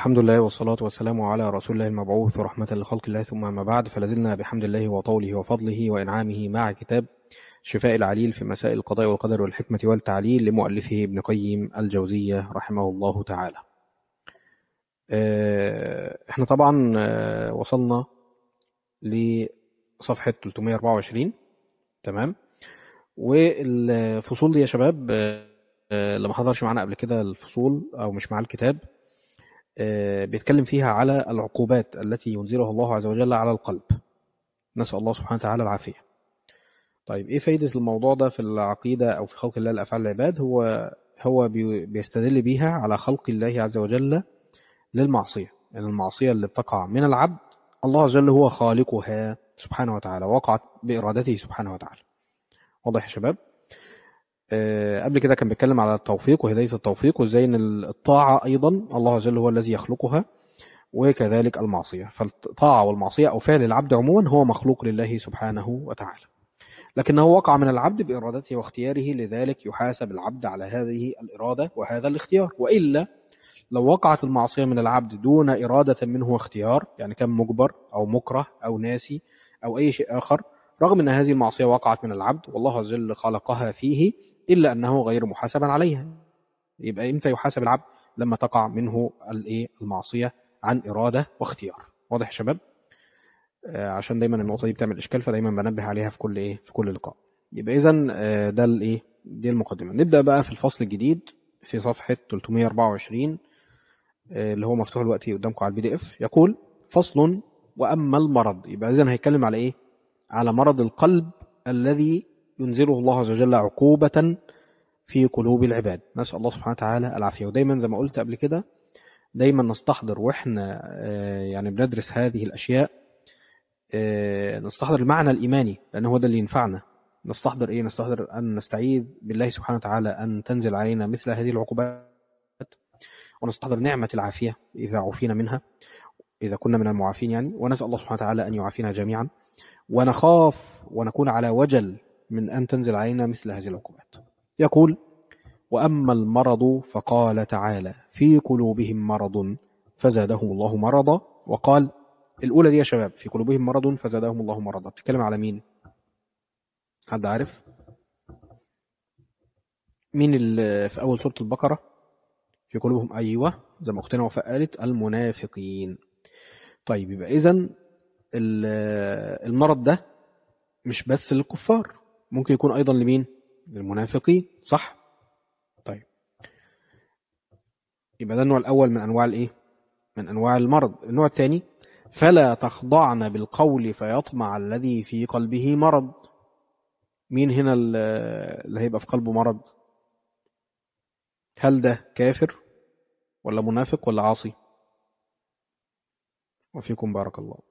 الحمد لله والصلاة والسلام على رسول الله المبعوث رحمة لخلق الله ثم ما بعد فلازلنا بحمد الله وطوله وفضله وإنعامه مع كتاب شفاء العليل في مسائل القضاء والقدر والحكمة والتعليل لمؤلفه ابن قيم الجوزية رحمه الله تعالى احنا طبعا وصلنا لصفحة 324 تمام والفصول دي يا شباب اللي ما حضرش معانا قبل كده الفصول او مش مع الكتاب بيتكلم فيها على العقوبات التي ينزلها الله عز وجل على القلب نسأل الله سبحانه وتعالى العافية طيب ايه فايدة الموضوع ده في العقيدة او في خلق الله لأفعال العباد هو هو بيستدل بيها على خلق الله عز وجل للمعصية يعني المعصية اللي بتقع من العبد الله عز وجل هو خالقها سبحانه وتعالى وقعت بإرادته سبحانه وتعالى واضح يا شباب أه قبل كده كان بيتكلم على التوفيق وهداية التوفيق وازاي ان الطاعة ايضا الله عز وجل هو الذي يخلقها وكذلك المعصية فالطاعة والمعصية او فعل العبد عموما هو مخلوق لله سبحانه وتعالى لكنه وقع من العبد بإرادته واختياره لذلك يحاسب العبد على هذه الإرادة وهذا الاختيار وإلا لو وقعت المعصية من العبد دون إرادة منه واختيار يعني كان مجبر أو مكره أو ناسي أو أي شيء آخر رغم أن هذه المعصية وقعت من العبد والله عز وجل خلقها فيه إلا أنه غير محاسبا عليها يبقى إمتى يحاسب العبد لما تقع منه المعصية عن إرادة واختيار واضح يا شباب عشان دايما النقطة دي بتعمل إشكال فدايما بنبه عليها في كل إيه في كل لقاء يبقى إذا ده الإيه دي المقدمة نبدأ بقى في الفصل الجديد في صفحة 324 اللي هو مفتوح الوقت قدامكم على البي دي اف يقول فصل وأما المرض يبقى إذا هيتكلم على إيه على مرض القلب الذي ينزله الله عز وجل عقوبة في قلوب العباد نسأل الله سبحانه وتعالى العافية ودايما زي ما قلت قبل كده دايما نستحضر وإحنا يعني بندرس هذه الأشياء نستحضر المعنى الإيماني لأن هو ده اللي ينفعنا نستحضر إيه نستحضر أن نستعيذ بالله سبحانه وتعالى أن تنزل علينا مثل هذه العقوبات ونستحضر نعمة العافية إذا عفينا منها إذا كنا من المعافين يعني ونسأل الله سبحانه وتعالى أن يعافينا جميعا ونخاف ونكون على وجل من أن تنزل علينا مثل هذه العقوبات يقول وأما المرض فقال تعالى في قلوبهم مرض فزادهم الله مرضا وقال الأولى دي يا شباب في قلوبهم مرض فزادهم الله مرضا بتتكلم على مين حد عارف مين اللي في أول سورة البقرة في قلوبهم أيوة زي ما أختنا وفاء قالت المنافقين طيب يبقى إذن المرض ده مش بس للكفار ممكن يكون أيضا لمين للمنافقين صح طيب يبقى ده النوع الأول من أنواع الإيه من أنواع المرض النوع الثاني فلا تخضعن بالقول فيطمع الذي في قلبه مرض مين هنا اللي هيبقى في قلبه مرض هل ده كافر ولا منافق ولا عاصي وفيكم بارك الله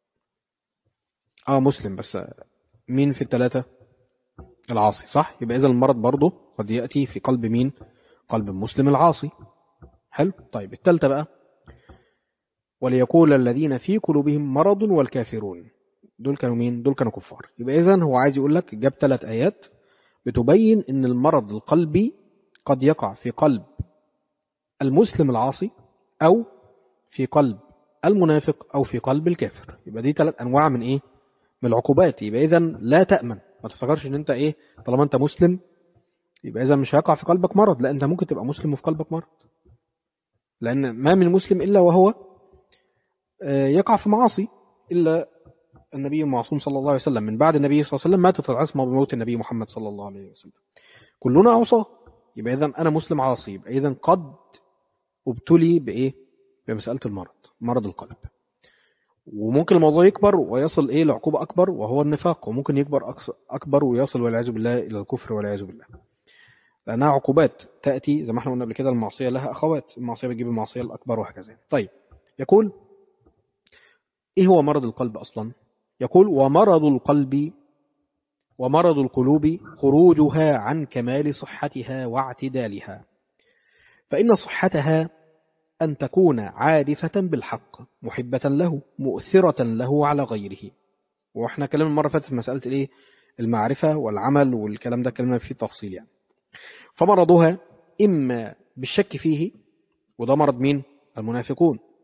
اه مسلم بس مين في الثلاثة العاصي صح يبقى إذا المرض برضه قد يأتي في قلب مين قلب المسلم العاصي حلو طيب الثالثة بقى وليقول الذين في قلوبهم مرض والكافرون دول كانوا مين دول كانوا كفار يبقى إذا هو عايز يقول لك جاب ثلاث آيات بتبين ان المرض القلبي قد يقع في قلب المسلم العاصي أو في قلب المنافق أو في قلب الكافر يبقى دي ثلاث أنواع من إيه من العقوبات يبقى إذا لا تأمن ما تفتكرش ان انت ايه طالما انت مسلم يبقى اذا مش هيقع في قلبك مرض لا انت ممكن تبقى مسلم وفي قلبك مرض لان ما من مسلم الا وهو يقع في معاصي الا النبي المعصوم صلى الله عليه وسلم من بعد النبي صلى الله عليه وسلم ماتت العصمه بموت النبي محمد صلى الله عليه وسلم كلنا عصاه يبقى اذا انا مسلم عاصي يبقى اذا قد ابتلي بايه بمساله المرض مرض القلب وممكن الموضوع يكبر ويصل ايه لعقوبة اكبر وهو النفاق وممكن يكبر اكبر ويصل والعياذ بالله الى الكفر والعياذ بالله لانها عقوبات تاتي زي ما احنا قلنا قبل كده المعصيه لها اخوات المعصيه بتجيب المعصيه الاكبر وهكذا طيب يقول ايه هو مرض القلب اصلا يقول ومرض القلب ومرض القلوب خروجها عن كمال صحتها واعتدالها فان صحتها أن تكون عارفة بالحق محبة له مؤثرة له على غيره وإحنا كلام المرة فاتت في مسألة إيه المعرفة والعمل والكلام ده كلامنا فيه تفصيل يعني فمرضها إما بالشك فيه وده مرض مين المنافقون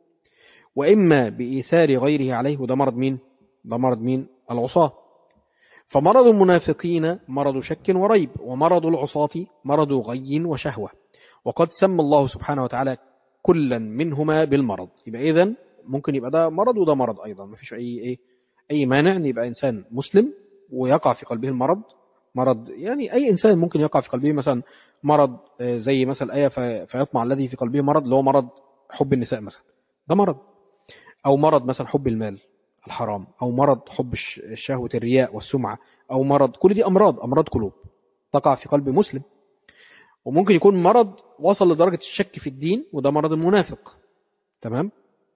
وإما بإيثار غيره عليه وده مرض مين؟ ده مرض مين؟ العصاة فمرض المنافقين مرض شك وريب ومرض العصاة مرض غي وشهوة وقد سمى الله سبحانه وتعالى كلا منهما بالمرض يبقى إذن ممكن يبقى ده مرض وده مرض أيضا ما فيش أي إيه أي مانع أن يبقى إنسان مسلم ويقع في قلبه المرض مرض يعني أي إنسان ممكن يقع في قلبه مثلا مرض زي مثلا آية فيطمع الذي في قلبه مرض اللي هو مرض حب النساء مثلا ده مرض أو مرض مثلا حب المال الحرام أو مرض حب الشهوة الرياء والسمعة أو مرض كل دي أمراض أمراض قلوب تقع في قلب مسلم وممكن يكون مرض وصل لدرجة الشك في الدين وده مرض المنافق تمام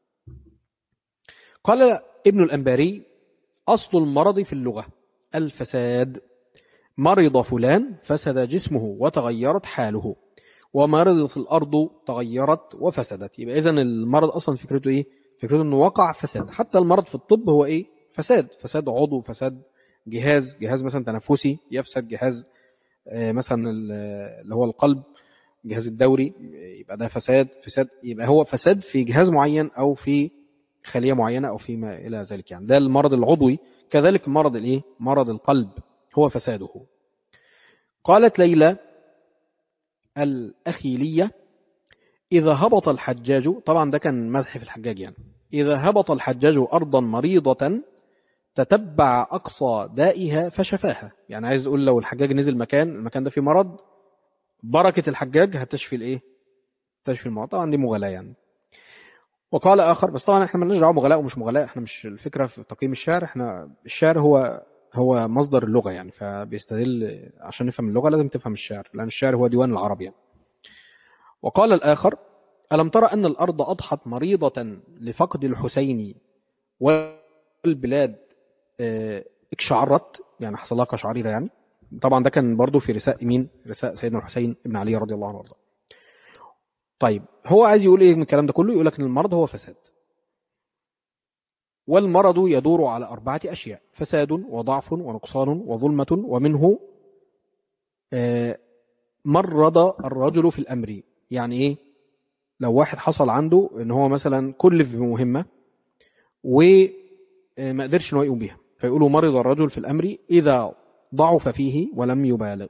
قال ابن الأنباري أصل المرض في اللغة الفساد مرض فلان فسد جسمه وتغيرت حاله ومرضت الأرض تغيرت وفسدت يبقى إذن المرض أصلا فكرته إيه فكرته أنه وقع فساد حتى المرض في الطب هو إيه فساد فساد عضو فساد جهاز جهاز مثلا تنفسي يفسد جهاز مثلا اللي هو القلب الجهاز الدوري يبقى ده فساد فساد يبقى هو فساد في جهاز معين أو في خلية معينة أو فيما إلى ذلك يعني ده المرض العضوي كذلك مرض الإيه مرض القلب هو فساده قالت ليلى الأخيلية إذا هبط الحجاج طبعا ده كان مدح في الحجاج يعني إذا هبط الحجاج أرضا مريضة تتبع أقصى دائها فشفاها يعني عايز أقول لو الحجاج نزل مكان المكان ده فيه مرض بركة الحجاج هتشفي الإيه تشفي المرض طبعا دي مغالاة يعني وقال آخر بس طبعا احنا مالناش دعوه بغلاء ومش مغلاء احنا مش الفكرة في تقييم الشعر احنا الشعر هو هو مصدر اللغة يعني فبيستدل عشان نفهم اللغة لازم تفهم الشعر لأن الشعر هو ديوان العرب يعني وقال الآخر ألم ترى أن الأرض أضحت مريضة لفقد الحسين والبلاد اكشعرت يعني حصل لها قشعريرة يعني طبعا ده كان برضو في رساء مين رساء سيدنا الحسين ابن علي رضي الله عنه وارضاه طيب هو عايز يقول ايه من الكلام ده كله يقول لك ان المرض هو فساد والمرض يدور على أربعة أشياء فساد وضعف ونقصان وظلمة ومنه مرض الرجل في الأمر يعني إيه لو واحد حصل عنده ان هو مثلا كلف بمهمة وما قدرش ان هو يقوم بيها فيقولوا مرض الرجل في الأمر إذا ضعف فيه ولم يبالغ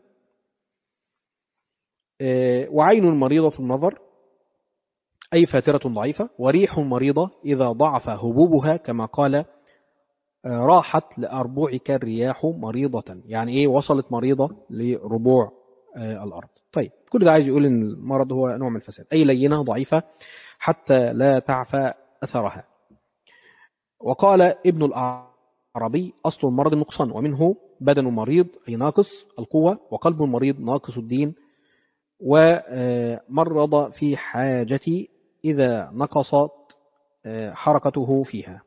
وعين مريضة في النظر أي فاترة ضعيفة وريح مريضة إذا ضعف هبوبها كما قال راحت لأربوعك الرياح مريضة يعني إيه وصلت مريضة لربوع الأرض طيب كل ده عايز يقول إن المرض هو نوع من الفساد أي لينة ضعيفة حتى لا تعفى أثرها وقال ابن العربي أصل المرض النقصان ومنه بدن مريض أي ناقص القوة وقلب مريض ناقص الدين ومرض في حاجة إذا نقصت حركته فيها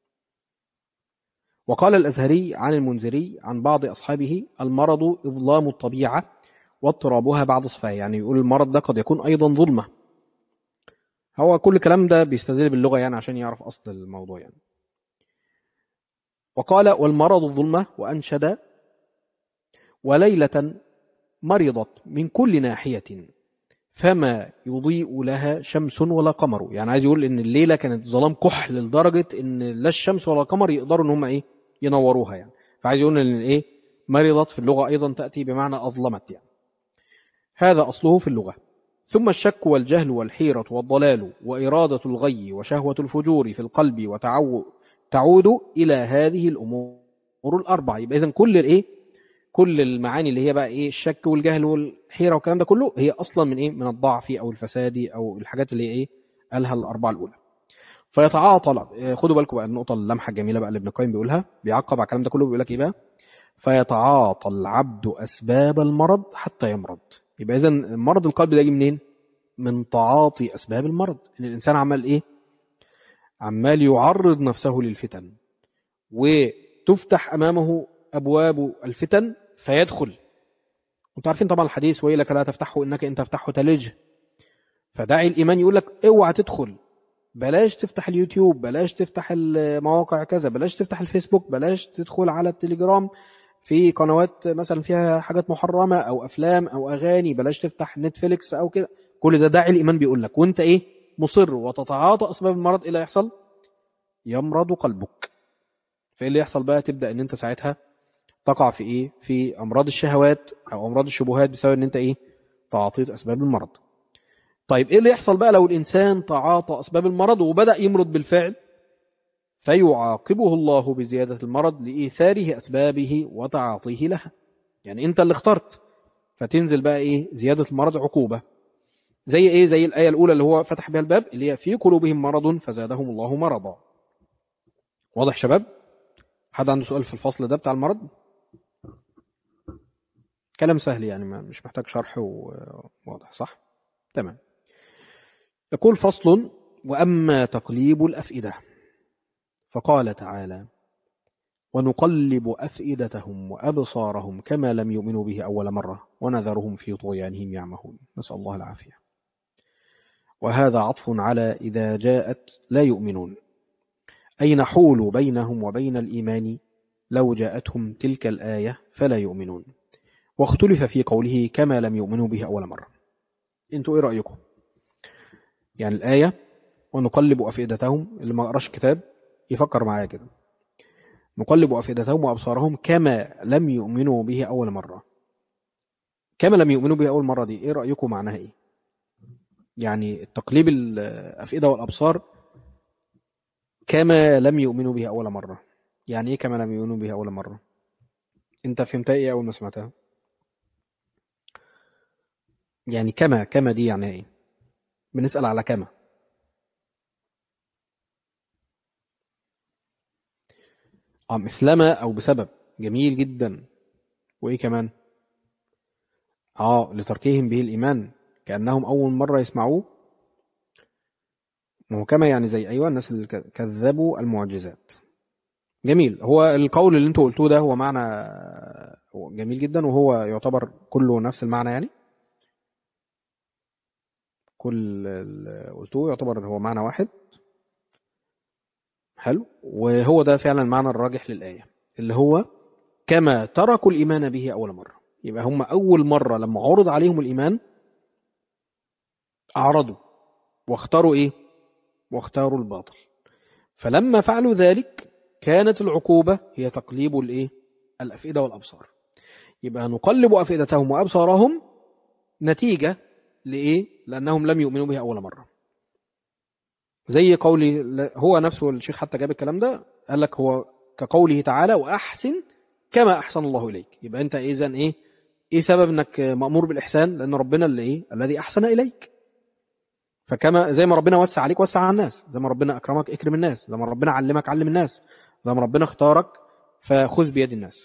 وقال الأزهري عن المنذري عن بعض أصحابه المرض إظلام الطبيعة واضطرابها بعد صفاه يعني يقول المرض ده قد يكون أيضا ظلمة هو كل كلام ده بيستدل باللغة يعني عشان يعرف أصل الموضوع يعني وقال والمرض الظلمة وأنشد وليلة مرضت من كل ناحية فما يضيء لها شمس ولا قمر يعني عايز يقول ان الليلة كانت ظلام كحل لدرجة ان لا الشمس ولا القمر يقدروا ان هم ايه ينوروها يعني فعايز يقول ان ايه مرضت في اللغة ايضا تأتي بمعنى اظلمت يعني هذا اصله في اللغة ثم الشك والجهل والحيرة والضلال وإرادة الغي وشهوة الفجور في القلب وتعود تعود إلى هذه الأمور الأربعة يبقى إذن كل الإيه كل المعاني اللي هي بقى إيه الشك والجهل والحيرة والكلام ده كله هي أصلا من إيه من الضعف أو الفساد أو الحاجات اللي إيه قالها الأربعة الأولى فيتعاطى خدوا بالكم بقى النقطة اللمحة الجميلة بقى اللي ابن القيم بيقولها بيعقب على الكلام ده كله بيقول لك إيه بقى فيتعاطى العبد أسباب المرض حتى يمرض يبقى إذا مرض القلب ده يجي منين من تعاطي أسباب المرض إن الإنسان عمل إيه عمال يعرض نفسه للفتن وتفتح أمامه أبواب الفتن فيدخل انتوا عارفين طبعا الحديث ويلك لا تفتحه إنك إن تفتحه تلج فداعي الإيمان يقول لك اوعى تدخل بلاش تفتح اليوتيوب بلاش تفتح المواقع كذا بلاش تفتح الفيسبوك بلاش تدخل على التليجرام في قنوات مثلا فيها حاجات محرمة أو أفلام أو أغاني بلاش تفتح نتفليكس أو كده كل ده داعي الإيمان بيقول لك وانت إيه مصر وتتعاطى أسباب المرض إلى يحصل يمرض قلبك فايه اللي يحصل بقى تبدا ان انت ساعتها تقع في ايه في امراض الشهوات او امراض الشبهات بسبب ان انت ايه تعاطيت اسباب المرض طيب ايه اللي يحصل بقى لو الانسان تعاطى اسباب المرض وبدا يمرض بالفعل فيعاقبه الله بزياده المرض لايثاره اسبابه وتعاطيه لها يعني انت اللي اخترت فتنزل بقى ايه زياده المرض عقوبه زي ايه زي الايه الاولى اللي هو فتح بها الباب اللي هي في قلوبهم مرض فزادهم الله مرضا واضح شباب حد عنده سؤال في الفصل ده بتاع المرض كلام سهل يعني ما مش محتاج شرح وواضح صح تمام يقول فصل وأما تقليب الأفئدة فقال تعالى ونقلب أفئدتهم وأبصارهم كما لم يؤمنوا به أول مرة ونذرهم في طغيانهم يعمهون نسأل الله العافية وهذا عطف على إذا جاءت لا يؤمنون أي نحول بينهم وبين الإيمان لو جاءتهم تلك الآية فلا يؤمنون واختلف في قوله كما لم يؤمنوا به أول مرة انتوا ايه رأيكم يعني الآية ونقلب أفئدتهم اللي ما قراش كتاب يفكر معايا كده نقلب أفئدتهم وأبصارهم كما لم يؤمنوا به أول مرة كما لم يؤمنوا به أول مرة دي ايه رأيكم معناها ايه يعني التقليب الأفئدة والأبصار كما لم يؤمنوا به أول مرة يعني ايه كما لم يؤمنوا به أول مرة انت فهمتها ايه أول ما سمعتها يعني كما كما دي يعني ايه بنسأل على كما اه مثلما او بسبب جميل جدا وايه كمان اه لتركهم به الايمان كانهم اول مره يسمعوه ما هو كما يعني زي ايوه الناس اللي كذبوا المعجزات جميل هو القول اللي انتوا قلتوه ده هو معنى جميل جدا وهو يعتبر كله نفس المعنى يعني كل اللي قلتوه يعتبر هو معنى واحد حلو وهو ده فعلا المعنى الراجح للآية اللي هو كما تركوا الإيمان به أول مرة يبقى هم أول مرة لما عرض عليهم الإيمان أعرضوا واختاروا إيه واختاروا الباطل فلما فعلوا ذلك كانت العقوبة هي تقليب الإيه الأفئدة والأبصار يبقى نقلب أفئدتهم وأبصارهم نتيجة لإيه لأنهم لم يؤمنوا به أول مرة زي قولي هو نفسه الشيخ حتى جاب الكلام ده قال لك هو كقوله تعالى وأحسن كما أحسن الله إليك يبقى أنت إذا إيه إيه سبب أنك مأمور بالإحسان لأن ربنا اللي إيه الذي أحسن إليك فكما زي ما ربنا وسع عليك وسع على الناس زي ما ربنا أكرمك اكرم الناس زي ما ربنا علمك علم الناس زي ما ربنا اختارك فخذ بيد الناس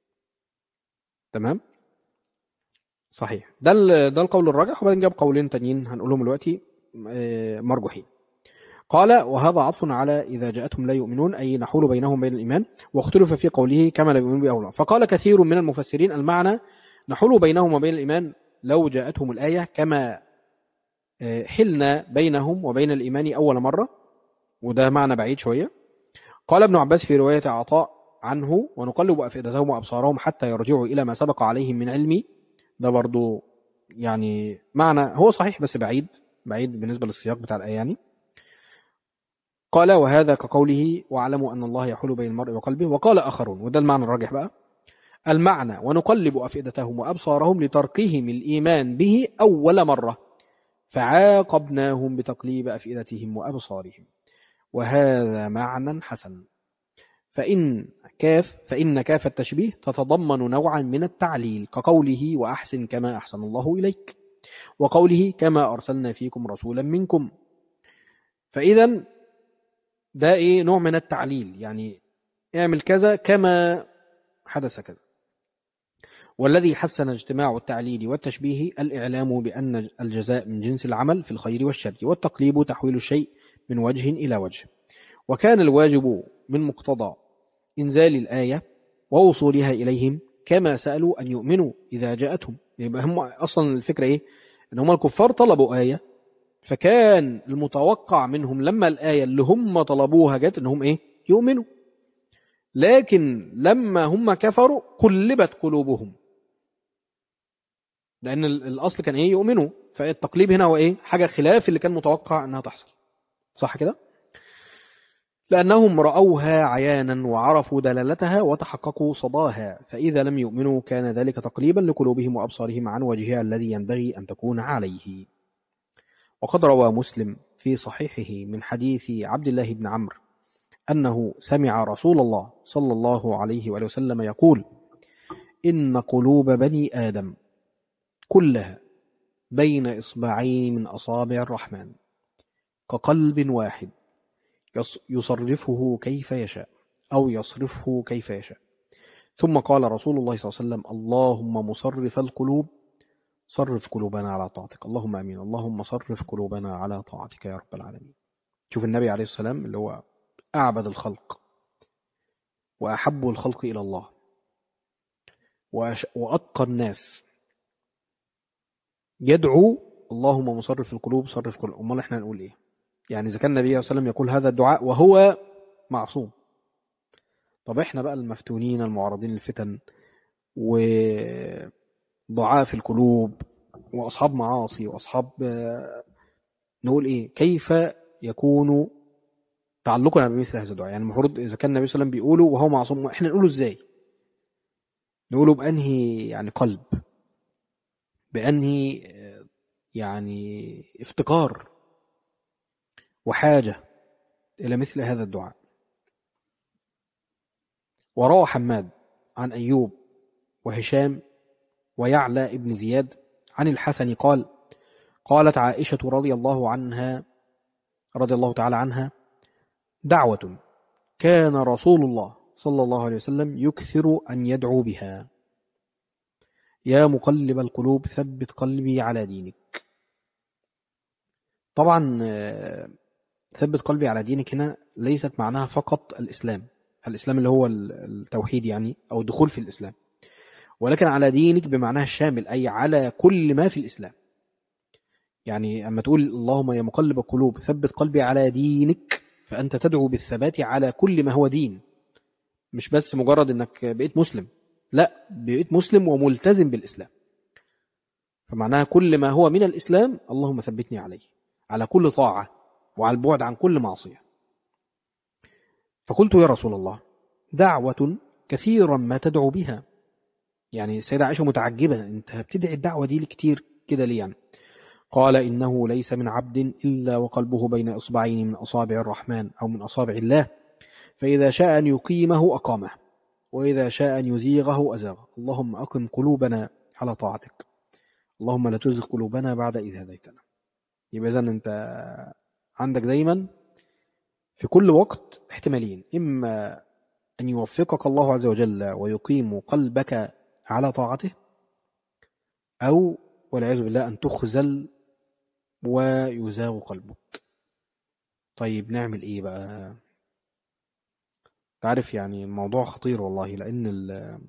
تمام صحيح ده ده القول الراجح وبعدين جاب قولين تانيين هنقولهم دلوقتي مرجوحين قال وهذا عطف على إذا جاءتهم لا يؤمنون أي نحول بينهم بين الإيمان واختلف في قوله كما لا يؤمنون بأولا فقال كثير من المفسرين المعنى نحول بينهم وبين الإيمان لو جاءتهم الآية كما حلنا بينهم وبين الإيمان أول مرة وده معنى بعيد شوية قال ابن عباس في رواية عطاء عنه ونقلب أفئدتهم وأبصارهم حتى يرجعوا إلى ما سبق عليهم من علمي ده برضو يعني معنى هو صحيح بس بعيد بعيد بالنسبة للسياق بتاع الآية يعني قال وهذا كقوله واعلموا أن الله يحول بين المرء وقلبه وقال آخرون وده المعنى الراجح بقى المعنى ونقلب أفئدتهم وأبصارهم لتركهم الإيمان به أول مرة فعاقبناهم بتقليب أفئدتهم وأبصارهم وهذا معنى حسن فإن كاف فإن كاف التشبيه تتضمن نوعا من التعليل كقوله وأحسن كما أحسن الله إليك وقوله كما أرسلنا فيكم رسولا منكم فإذا ده إيه نوع من التعليل يعني اعمل كذا كما حدث كذا والذي حسن اجتماع التعليل والتشبيه الإعلام بأن الجزاء من جنس العمل في الخير والشر والتقليب تحويل الشيء من وجه إلى وجه وكان الواجب من مقتضى إنزال الآية ووصولها إليهم كما سألوا أن يؤمنوا إذا جاءتهم يبقى هم أصلا الفكرة إيه أن هم الكفار طلبوا آية فكان المتوقع منهم لما الآية اللي هم طلبوها جت أنهم إيه يؤمنوا لكن لما هم كفروا قلبت قلوبهم لأن الأصل كان إيه يؤمنوا فالتقليب هنا هو إيه حاجة خلاف اللي كان متوقع أنها تحصل صح كده لأنهم رأوها عيانا وعرفوا دلالتها وتحققوا صداها فإذا لم يؤمنوا كان ذلك تقليبا لقلوبهم وأبصارهم عن وجهها الذي ينبغي أن تكون عليه وقد روى مسلم في صحيحه من حديث عبد الله بن عمرو أنه سمع رسول الله صلى الله عليه وآله وسلم يقول إن قلوب بني آدم كلها بين إصبعين من أصابع الرحمن كقلب واحد يصرفه كيف يشاء أو يصرفه كيف يشاء ثم قال رسول الله صلى الله عليه وسلم اللهم مصرف القلوب صرف قلوبنا على طاعتك اللهم أمين اللهم صرف قلوبنا على طاعتك يا رب العالمين شوف النبي عليه السلام اللي هو أعبد الخلق وأحب الخلق إلى الله وأتقى الناس يدعو اللهم مصرف القلوب صرف قلوب أمال إحنا نقول إيه يعني إذا كان النبي صلى الله عليه وسلم يقول هذا الدعاء وهو معصوم طب إحنا بقى المفتونين المعرضين للفتن وضعاف القلوب وأصحاب معاصي وأصحاب نقول إيه كيف يكون تعلقنا بمثل هذا الدعاء يعني المفروض إذا كان النبي صلى الله عليه وسلم بيقوله وهو معصوم إحنا نقوله إزاي نقوله بأنهي يعني قلب بأنهي يعني افتقار وحاجة إلى مثل هذا الدعاء وروى حماد عن أيوب وهشام ويعلى ابن زياد عن الحسن قال قالت عائشة رضي الله عنها رضي الله تعالى عنها دعوة كان رسول الله صلى الله عليه وسلم يكثر أن يدعو بها يا مقلب القلوب ثبت قلبي على دينك طبعا ثبت قلبي على دينك هنا ليست معناها فقط الإسلام الإسلام اللي هو التوحيد يعني أو الدخول في الإسلام ولكن على دينك بمعناها الشامل أي على كل ما في الإسلام يعني أما تقول اللهم يا مقلب القلوب ثبت قلبي على دينك فأنت تدعو بالثبات على كل ما هو دين مش بس مجرد أنك بقيت مسلم لا بقيت مسلم وملتزم بالإسلام فمعناها كل ما هو من الإسلام اللهم ثبتني عليه على كل طاعة وعلى البعد عن كل معصية فقلت يا رسول الله دعوة كثيرا ما تدعو بها يعني السيدة عائشة متعجبة انت بتدعي الدعوة دي كتير كده ليه يعني قال إنه ليس من عبد إلا وقلبه بين إصبعين من أصابع الرحمن أو من أصابع الله فإذا شاء أن يقيمه أقامه وإذا شاء أن يزيغه أزاغه اللهم أقم قلوبنا على طاعتك اللهم لا تزغ قلوبنا بعد إذ هديتنا يبقى إذن أنت عندك دايما في كل وقت احتمالين إما أن يوفقك الله عز وجل ويقيم قلبك على طاعته أو والعياذ بالله أن تخزل ويزاغ قلبك طيب نعمل إيه بقى تعرف يعني الموضوع خطير والله لأن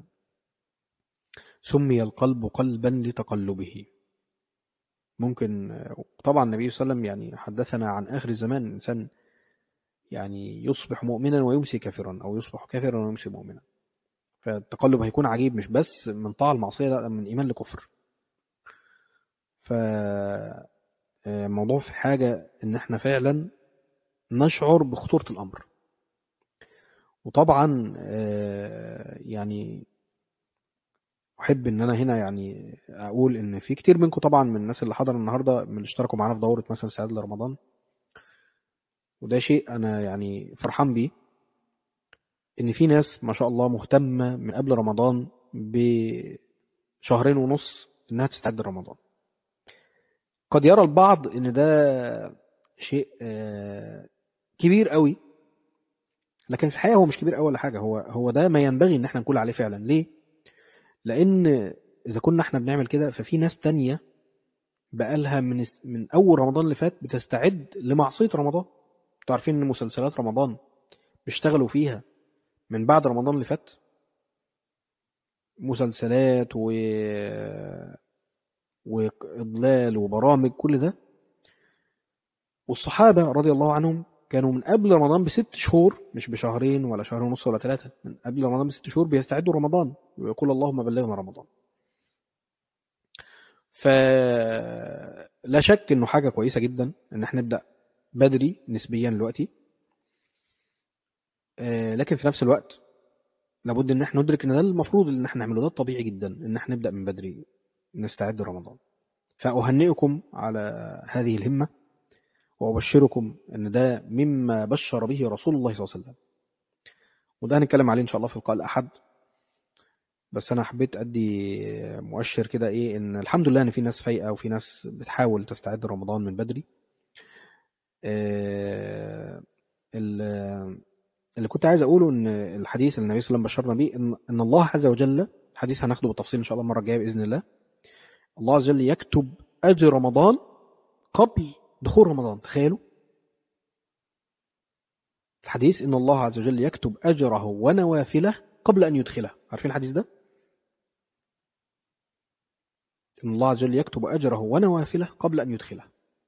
سمي القلب قلبا لتقلبه ممكن طبعا النبي صلى الله عليه وسلم يعني حدثنا عن آخر الزمان الإنسان يعني يصبح مؤمنا ويمسي كافرا أو يصبح كافرا ويمسي مؤمنا فالتقلب هيكون عجيب مش بس من طاعة المعصية لا من إيمان لكفر فالموضوع في حاجة إن احنا فعلا نشعر بخطورة الأمر وطبعا يعني أحب إن أنا هنا يعني أقول إن في كتير منكم طبعا من الناس اللي حضروا النهاردة من اللي اشتركوا معانا في دورة مثلا سعادة لرمضان وده شيء أنا يعني فرحان بيه إن في ناس ما شاء الله مهتمة من قبل رمضان بشهرين ونص إنها تستعد لرمضان قد يرى البعض إن ده شيء كبير قوي لكن في الحقيقة هو مش كبير قوي ولا حاجة هو هو ده ما ينبغي إن احنا نقول عليه فعلا ليه؟ لأن إذا كنا احنا بنعمل كده ففي ناس تانية بقالها من من أول رمضان اللي فات بتستعد لمعصية رمضان انتوا عارفين إن مسلسلات رمضان بيشتغلوا فيها من بعد رمضان اللي فات مسلسلات و وإضلال وبرامج كل ده والصحابة رضي الله عنهم كانوا من قبل رمضان بست شهور مش بشهرين ولا شهر ونص ولا ثلاثة من قبل رمضان بست شهور بيستعدوا رمضان ويقول اللهم بلغنا رمضان فلا شك انه حاجة كويسة جدا ان احنا نبدأ بدري نسبيا دلوقتي آه، لكن في نفس الوقت لابد ان احنا ندرك ان ده المفروض ان احنا نعمله ده الطبيعي جدا ان احنا نبدا من بدري نستعد لرمضان فاهنئكم على هذه الهمه وابشركم ان ده مما بشر به رسول الله صلى الله عليه وسلم وده هنتكلم عليه ان شاء الله في لقاء الاحد بس انا حبيت ادي مؤشر كده ايه ان الحمد لله ان في ناس فايقه وفي ناس بتحاول تستعد رمضان من بدري آه، ال- اللي كنت عايز اقوله ان الحديث اللي النبي صلى الله عليه وسلم بشرنا بيه ان ان الله عز وجل حديث هناخده بالتفصيل ان شاء الله المره الجايه باذن الله الله عز وجل يكتب اجر رمضان قبل دخول رمضان تخيلوا الحديث ان الله عز وجل يكتب اجره ونوافله قبل ان يدخله عارفين الحديث ده ان الله عز وجل يكتب اجره ونوافله قبل ان يدخله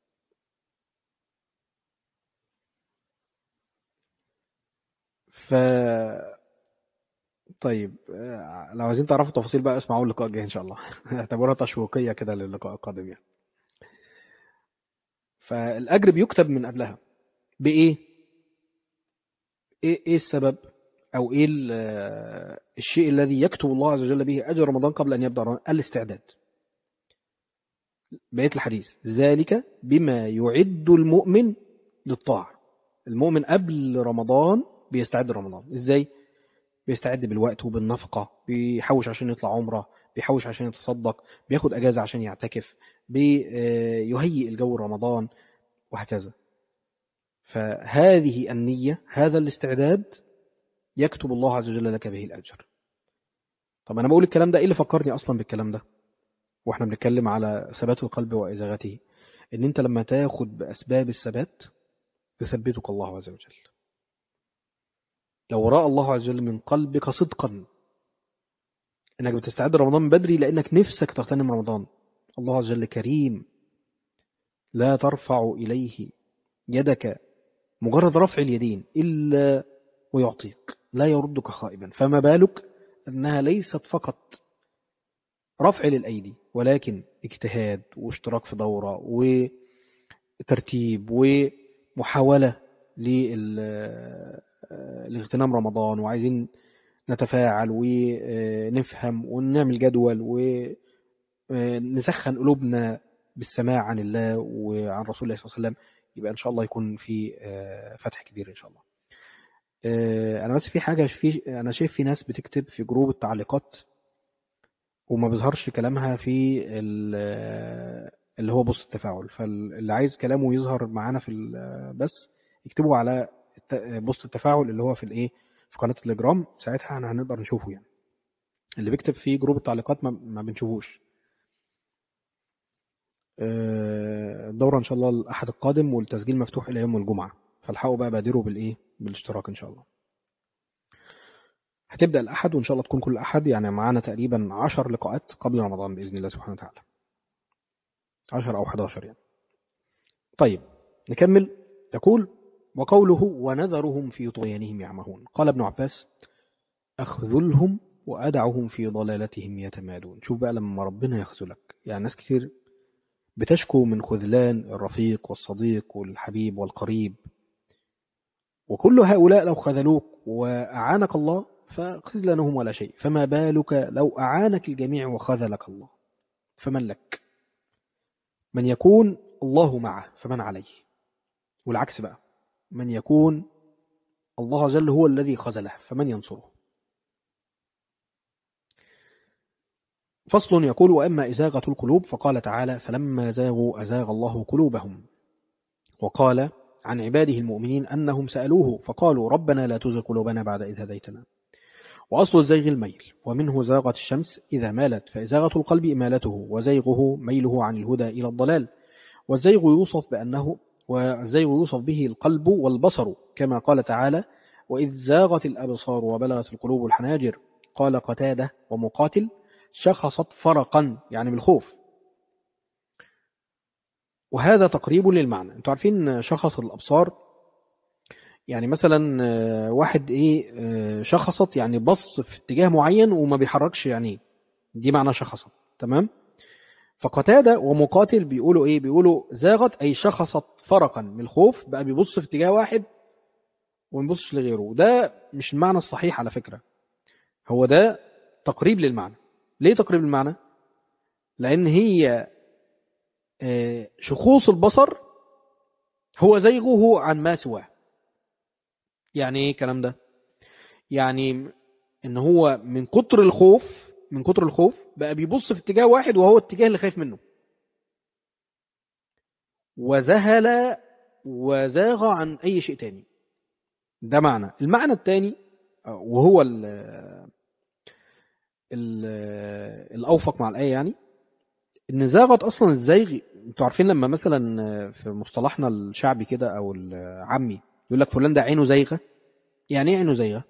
ف طيب آه، لو عايزين تعرفوا التفاصيل بقى اسمعوا اللقاء الجاي ان شاء الله اعتبروها تشويقيه كده للقاء القادم يعني فالاجر بيكتب من قبلها بايه ايه ايه السبب او ايه ال- آه، الشيء الذي يكتب الله عز وجل به اجر رمضان قبل ان يبدا رمضان الاستعداد بقيه الحديث ذلك بما يعد المؤمن للطاعه المؤمن قبل رمضان بيستعد لرمضان ازاي بيستعد بالوقت وبالنفقة بيحوش عشان يطلع عمرة بيحوش عشان يتصدق بياخد أجازة عشان يعتكف بيهيئ الجو رمضان وهكذا فهذه النية هذا الاستعداد يكتب الله عز وجل لك به الأجر طب أنا بقول الكلام ده إيه اللي فكرني أصلا بالكلام ده وإحنا بنتكلم على ثبات القلب وإزاغته إن أنت لما تاخد بأسباب الثبات يثبتك الله عز وجل لو رأى الله عز وجل من قلبك صدقا انك بتستعد رمضان من بدري لانك نفسك تغتنم رمضان الله عز وجل كريم لا ترفع اليه يدك مجرد رفع اليدين الا ويعطيك لا يردك خائبا فما بالك انها ليست فقط رفع للايدي ولكن اجتهاد واشتراك في دوره وترتيب ومحاوله لل لاغتنام رمضان وعايزين نتفاعل ونفهم ونعمل جدول ونسخن قلوبنا بالسماع عن الله وعن رسول الله صلى الله عليه وسلم يبقى ان شاء الله يكون في فتح كبير ان شاء الله انا بس في حاجه في انا شايف في ناس بتكتب في جروب التعليقات وما بيظهرش كلامها في اللي هو بوست التفاعل فاللي عايز كلامه يظهر معانا في بس يكتبوا على بوست التفاعل اللي هو في الايه في قناه التليجرام ساعتها احنا هنقدر نشوفه يعني اللي بيكتب في جروب التعليقات ما, ما بنشوفوش الدوره ان شاء الله الاحد القادم والتسجيل مفتوح الى يوم الجمعه فالحقوا بقى بادروا بالايه بالاشتراك ان شاء الله هتبدا الاحد وان شاء الله تكون كل احد يعني معانا تقريبا 10 لقاءات قبل رمضان باذن الله سبحانه وتعالى 10 او 11 يعني طيب نكمل يقول وقوله ونذرهم في طغيانهم يعمهون قال ابن عباس أخذلهم وأدعهم في ضلالتهم يتمادون شوف بقى لما ربنا يخذلك يعني ناس كتير بتشكو من خذلان الرفيق والصديق والحبيب والقريب وكل هؤلاء لو خذلوك وأعانك الله فخذلانهم ولا شيء فما بالك لو أعانك الجميع وخذلك الله فمن لك من يكون الله معه فمن عليه والعكس بقى من يكون الله عز وجل هو الذي خذله فمن ينصره فصل يقول وأما إزاغة القلوب فقال تعالى فلما زاغوا أزاغ الله قلوبهم وقال عن عباده المؤمنين أنهم سألوه فقالوا ربنا لا تزغ قلوبنا بعد إذ هديتنا وأصل الزيغ الميل ومنه زاغت الشمس إذا مالت فإزاغة القلب إمالته وزيغه ميله عن الهدى إلى الضلال والزيغ يوصف بأنه والزيغ يوصف به القلب والبصر كما قال تعالى وإذ زاغت الأبصار وبلغت القلوب الحناجر قال قتادة ومقاتل شخصت فرقا يعني بالخوف وهذا تقريب للمعنى انتوا عارفين شخص الأبصار يعني مثلا واحد ايه شخصت يعني بص في اتجاه معين وما بيحركش يعني دي معنى شخصت تمام فقتادة ومقاتل بيقولوا ايه بيقولوا زاغت اي شخصت فرقا من الخوف بقى بيبص في اتجاه واحد وما نبصش لغيره ده مش المعنى الصحيح على فكرة هو ده تقريب للمعنى ليه تقريب للمعنى لأن هي آه، شخوص البصر هو زيغه عن ما سواه يعني ايه الكلام ده يعني ان هو من كتر الخوف من كتر الخوف بقى بيبص في اتجاه واحد وهو الاتجاه اللي خايف منه وذهل وزاغ عن اي شيء تاني ده معنى المعنى التاني وهو ال ال الاوفق مع الايه يعني ان زاغت اصلا الزيغ انتوا عارفين لما مثلا في مصطلحنا الشعبي كده او العامي يقول لك فلان ده عينه زيغه يعني ايه عينه زيغه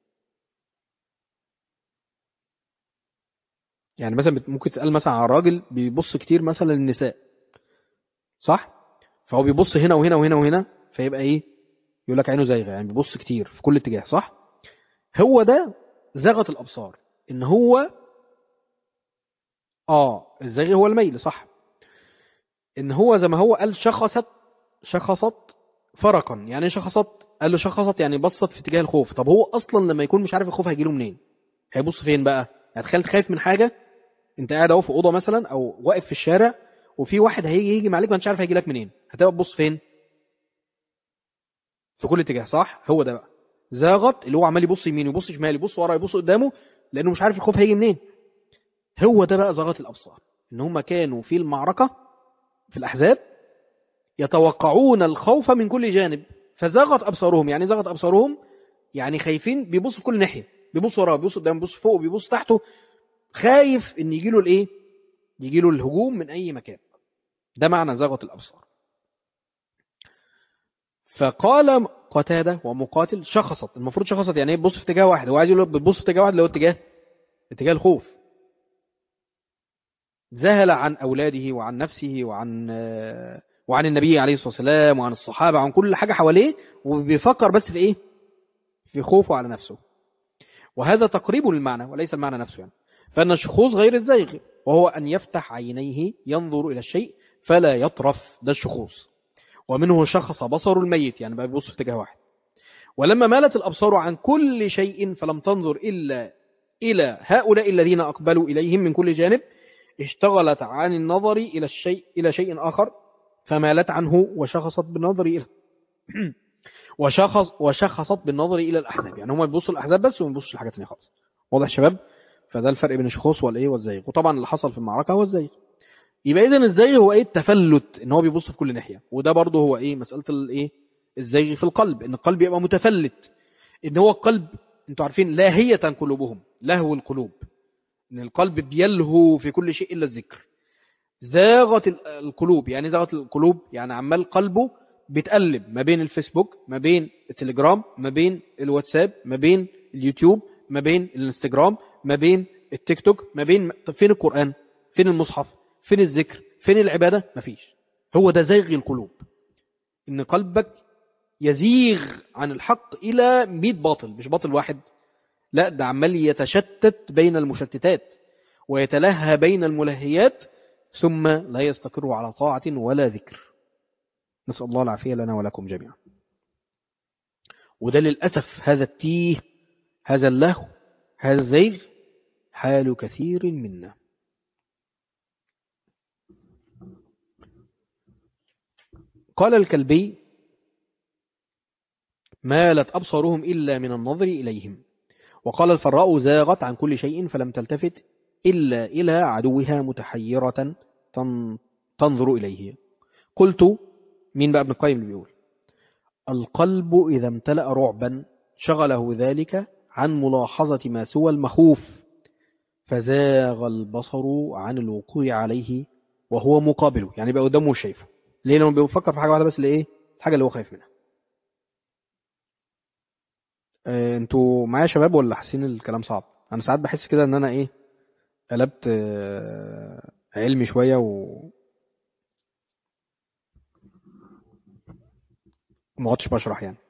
يعني مثلا بت- ممكن تسال مثلا على راجل بيبص كتير مثلا للنساء صح فهو بيبص هنا وهنا وهنا وهنا فيبقى ايه يقول لك عينه زيغه يعني بيبص كتير في كل اتجاه صح هو ده زغت الابصار ان هو اه الزيغ هو الميل صح ان هو زي ما هو قال شخصت شخصت فرقا يعني ايه شخصت قال له شخصت يعني بصت في اتجاه الخوف طب هو اصلا لما يكون مش عارف الخوف هيجيله منين هيبص فين بقى يعني تخيل خايف من حاجه انت قاعد اهو في اوضه مثلا او واقف في الشارع وفي واحد هيجي يجي عليك ما انتش عارف هيجي لك منين هتبقى تبص فين في كل اتجاه صح هو ده بقى زاغت اللي هو عمال يبص يمين يبص شمال يبص ورا يبص قدامه لانه مش عارف الخوف هيجي منين هو ده بقى زاغت الابصار ان هم كانوا في المعركه في الاحزاب يتوقعون الخوف من كل جانب فزاغت ابصارهم يعني زاغت ابصارهم يعني خايفين بيبص في كل ناحيه بيبص وراه بيبص قدام بيبص فوق بيبص تحته خايف ان يجي له الايه يجي له الهجوم من اي مكان ده معنى زاغت الابصار فقال قتاده ومقاتل شخصت المفروض شخصت يعني ايه بص في اتجاه واحد هو عايز يقول له بتبص في اتجاه واحد اللي هو اتجاه اتجاه الخوف ذهل عن اولاده وعن نفسه وعن آه، وعن النبي عليه الصلاه والسلام وعن الصحابه وعن كل حاجه حواليه وبيفكر بس في ايه في خوفه على نفسه وهذا تقريب للمعنى وليس المعنى نفسه يعني فان الشخوص غير الزيغ وهو ان يفتح عينيه ينظر الى الشيء فلا يطرف ده الشخوص ومنه شخص بصر الميت يعني بقى بيبص في اتجاه واحد ولما مالت الابصار عن كل شيء فلم تنظر الا الى هؤلاء الذين اقبلوا اليهم من كل جانب اشتغلت عن النظر الى الشيء الى شيء اخر فمالت عنه وشخصت بالنظر الى وشخص وشخصت بالنظر الى الاحزاب يعني هم بيبصوا الاحزاب بس وما بيبصوا لحاجه ثانيه خالص واضح يا شباب فده الفرق بين الشخوص والايه والزيغ وطبعا اللي حصل في المعركه هو الزيغ يبقى اذا الزيغ هو ايه التفلت ان هو بيبص في كل ناحيه وده برضه هو ايه مساله الايه الزيغ في القلب ان القلب يبقى متفلت ان هو القلب انتوا عارفين لاهيه قلوبهم لهو القلوب ان القلب بيلهو في كل شيء الا الذكر زاغت ال- القلوب يعني زاغت القلوب يعني عمال قلبه بيتقلب ما بين الفيسبوك ما بين التليجرام ما بين الواتساب ما بين اليوتيوب ما بين الانستجرام ما بين التيك توك ما بين طب فين القرآن فين المصحف فين الذكر فين العبادة مفيش هو ده زيغ القلوب ان قلبك يزيغ عن الحق الى 100 باطل مش باطل واحد لا ده عمال يتشتت بين المشتتات ويتلهى بين الملهيات ثم لا يستقر على طاعة ولا ذكر نسأل الله العافية لنا ولكم جميعا وده للأسف هذا التيه هذا اللهو هذا الزيغ حال كثير منا قال الكلبي مالت أبصارهم إلا من النظر إليهم وقال الفراء زاغت عن كل شيء فلم تلتفت إلا إلى عدوها متحيرة تن- تنظر إليه قلت مين بقى ابن القيم اللي بيقول القلب إذا امتلأ رعبا شغله ذلك عن ملاحظة ما سوى المخوف فزاغ البصر عن الوقوع عليه وهو مقابله يعني بقى قدامه مش شايفه ليه لما بيفكر في حاجة واحدة بس اللي ايه الحاجة اللي هو خايف منها آه، انتوا معايا يا شباب ولا حاسين الكلام صعب انا ساعات بحس كده ان انا ايه قلبت آه، علمي شوية و ما عدتش بشرح يعني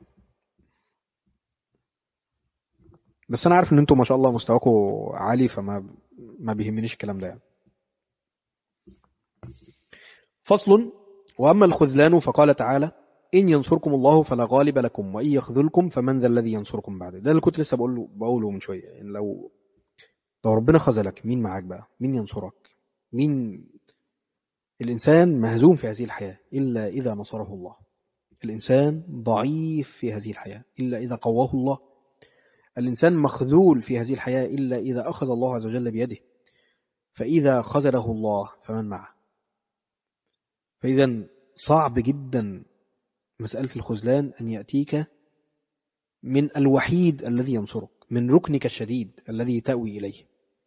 بس انا عارف ان انتوا ما شاء الله مستواكم عالي فما ما بيهمنيش الكلام ده يعني فصل واما الخذلان فقال تعالى إن ينصركم الله فلا غالب لكم وإن يخذلكم فمن ذا الذي ينصركم بعد ده اللي كنت لسه بقوله بقوله من شوية يعني لو لو ربنا خذلك مين معاك بقى مين ينصرك مين الإنسان مهزوم في هذه الحياة إلا إذا نصره الله الإنسان ضعيف في هذه الحياة إلا إذا قواه الله الإنسان مخذول في هذه الحياة إلا إذا أخذ الله عز وجل بيده فإذا خذله الله فمن معه فإذا صعب جدا مسألة الخذلان أن يأتيك من الوحيد الذي ينصرك من ركنك الشديد الذي تأوي إليه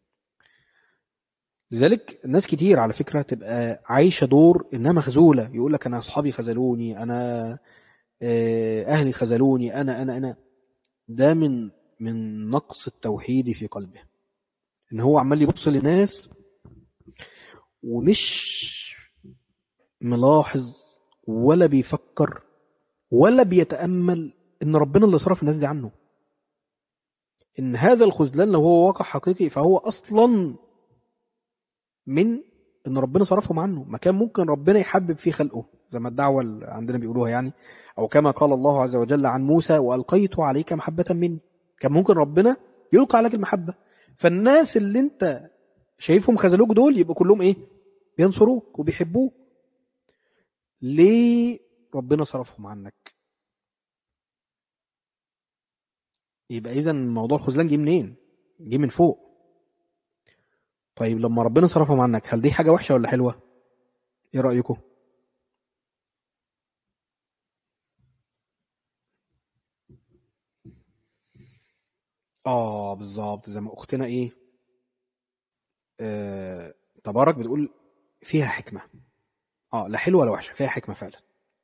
لذلك ناس كتير على فكرة تبقى عايشة دور إنها مخزولة يقول لك أنا أصحابي خذلوني أنا أهلي خذلوني أنا أنا أنا ده من من نقص التوحيد في قلبه إن هو عمال يبص للناس ومش ملاحظ ولا بيفكر ولا بيتأمل إن ربنا اللي صرف الناس دي عنه إن هذا الخذلان لو هو واقع حقيقي فهو أصلا من إن ربنا صرفهم عنه ما كان ممكن ربنا يحبب في خلقه زي ما الدعوة اللي عندنا بيقولوها يعني أو كما قال الله عز وجل عن موسى وألقيت عليك محبة مني كان ممكن ربنا يلقى عليك المحبة فالناس اللي انت شايفهم خذلوك دول يبقوا كلهم ايه بينصروك وبيحبوك ليه ربنا صرفهم عنك يبقى اذا موضوع الخذلان جه منين جه من فوق طيب لما ربنا صرفهم عنك هل دي حاجة وحشة ولا حلوة ايه رأيكم اه بالظبط زي ما اختنا ايه آه تبارك بتقول فيها حكمة اه لا حلوة ولا وحشة فيها حكمة فعلا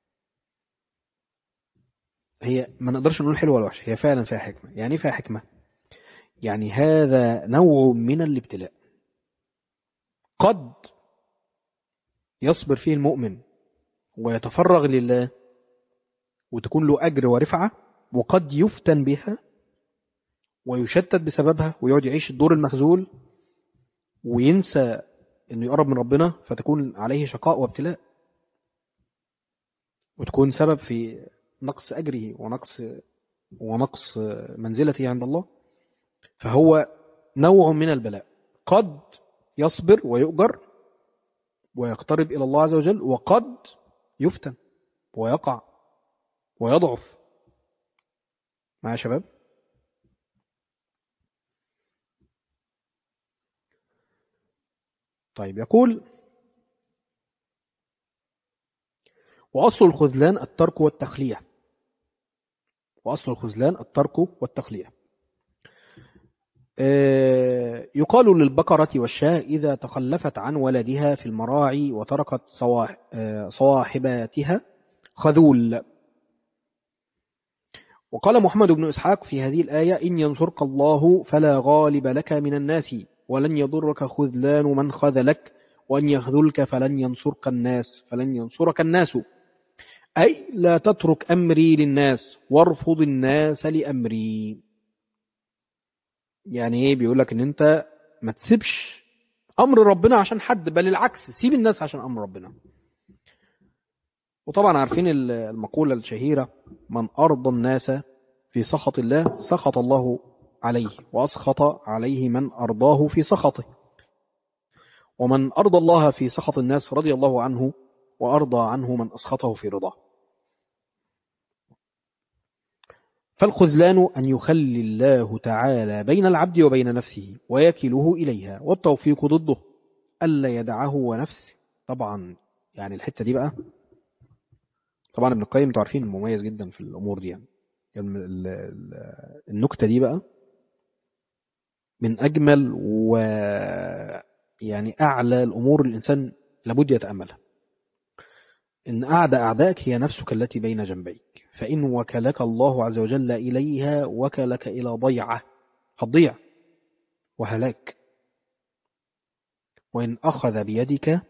هي ما نقدرش نقول حلوة ولا وحشة هي فعلا فيها حكمة يعني ايه فيها حكمة يعني هذا نوع من الابتلاء قد يصبر فيه المؤمن ويتفرغ لله وتكون له أجر ورفعة وقد يفتن بها ويشتت بسببها ويقعد يعيش الدور المخزول وينسى انه يقرب من ربنا فتكون عليه شقاء وابتلاء وتكون سبب في نقص أجره ونقص ونقص منزلته عند الله فهو نوع من البلاء قد يصبر ويؤجر ويقترب إلى الله عز وجل وقد يفتن ويقع ويضعف مع شباب طيب يقول وأصل الخذلان الترك والتخلية وأصل الخذلان الترك والتخلية يقال للبقرة والشاة إذا تخلفت عن ولدها في المراعي وتركت صواحباتها خذول وقال محمد بن إسحاق في هذه الآية إن ينصرك الله فلا غالب لك من الناس ولن يضرك خذلان من خذلك وأن يخذلك فلن ينصرك الناس فلن ينصرك الناس أي لا تترك أمري للناس وارفض الناس لأمري يعني ايه بيقول لك ان انت ما تسيبش امر ربنا عشان حد بل العكس سيب الناس عشان امر ربنا وطبعا عارفين المقولة الشهيرة من أرضى الناس في سخط الله سخط الله عليه وأسخط عليه من أرضاه في سخطه ومن أرضى الله في سخط الناس رضي الله عنه وأرضى عنه من أسخطه في رضاه فالخذلان أن يخلي الله تعالى بين العبد وبين نفسه ويكله إليها والتوفيق ضده ألا يدعه ونفسه طبعا يعني الحتة دي بقى طبعا ابن القيم تعرفين مميز جدا في الأمور دي يعني النكتة دي بقى من أجمل و يعني أعلى الأمور الإنسان لابد يتأملها إن أعدى أعدائك هي نفسك التي بين جنبيك فإن وكلك الله عز وجل إليها وكلك إلى ضيعة هتضيع وهلاك وإن أخذ بيدك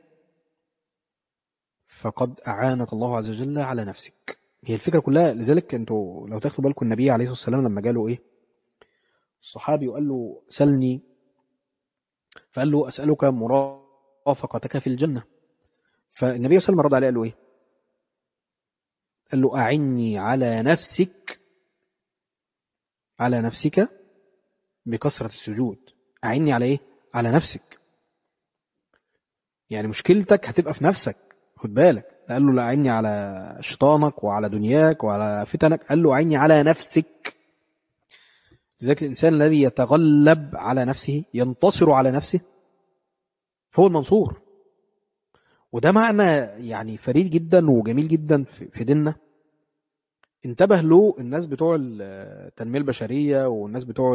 فقد أعانك الله عز وجل على نفسك هي الفكرة كلها لذلك أنتوا لو تاخدوا بالكم النبي عليه الصلاة والسلام لما جاله إيه الصحابي وقال له سلني فقال له أسألك مرافقتك في الجنة فالنبي صلى الله عليه وسلم رد عليه قال له إيه قال له أعني على نفسك على نفسك بكثرة السجود أعني على إيه؟ على نفسك يعني مشكلتك هتبقى في نفسك خد بالك قال له لا أعني على شيطانك وعلى دنياك وعلى فتنك قال له أعني على نفسك لذلك الإنسان الذي يتغلب على نفسه ينتصر على نفسه فهو المنصور وده معنى يعني فريد جدا وجميل جدا في ديننا انتبه له الناس بتوع التنمية البشرية والناس بتوع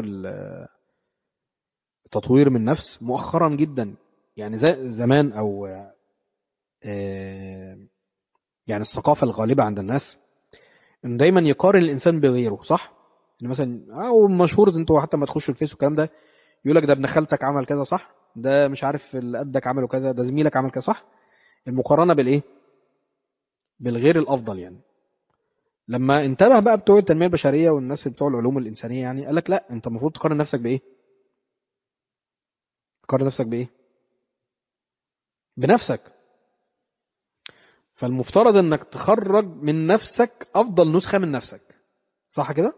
التطوير من نفس مؤخرا جدا يعني زي زمان او يعني الثقافة الغالبة عند الناس ان دايما يقارن الانسان بغيره صح؟ ان مثلا او مشهور انتوا حتى ما تخشوا الفيس والكلام ده يقول لك ده ابن خالتك عمل كذا صح؟ ده مش عارف اللي قدك عمله كذا ده زميلك عمل كذا صح؟ المقارنة بالايه؟ بالغير الافضل يعني لما انتبه بقى بتوع التنميه البشريه والناس بتوع العلوم الانسانيه يعني قال لك لا انت المفروض تقارن نفسك بايه تقارن نفسك بايه بنفسك فالمفترض انك تخرج من نفسك افضل نسخه من نفسك صح كده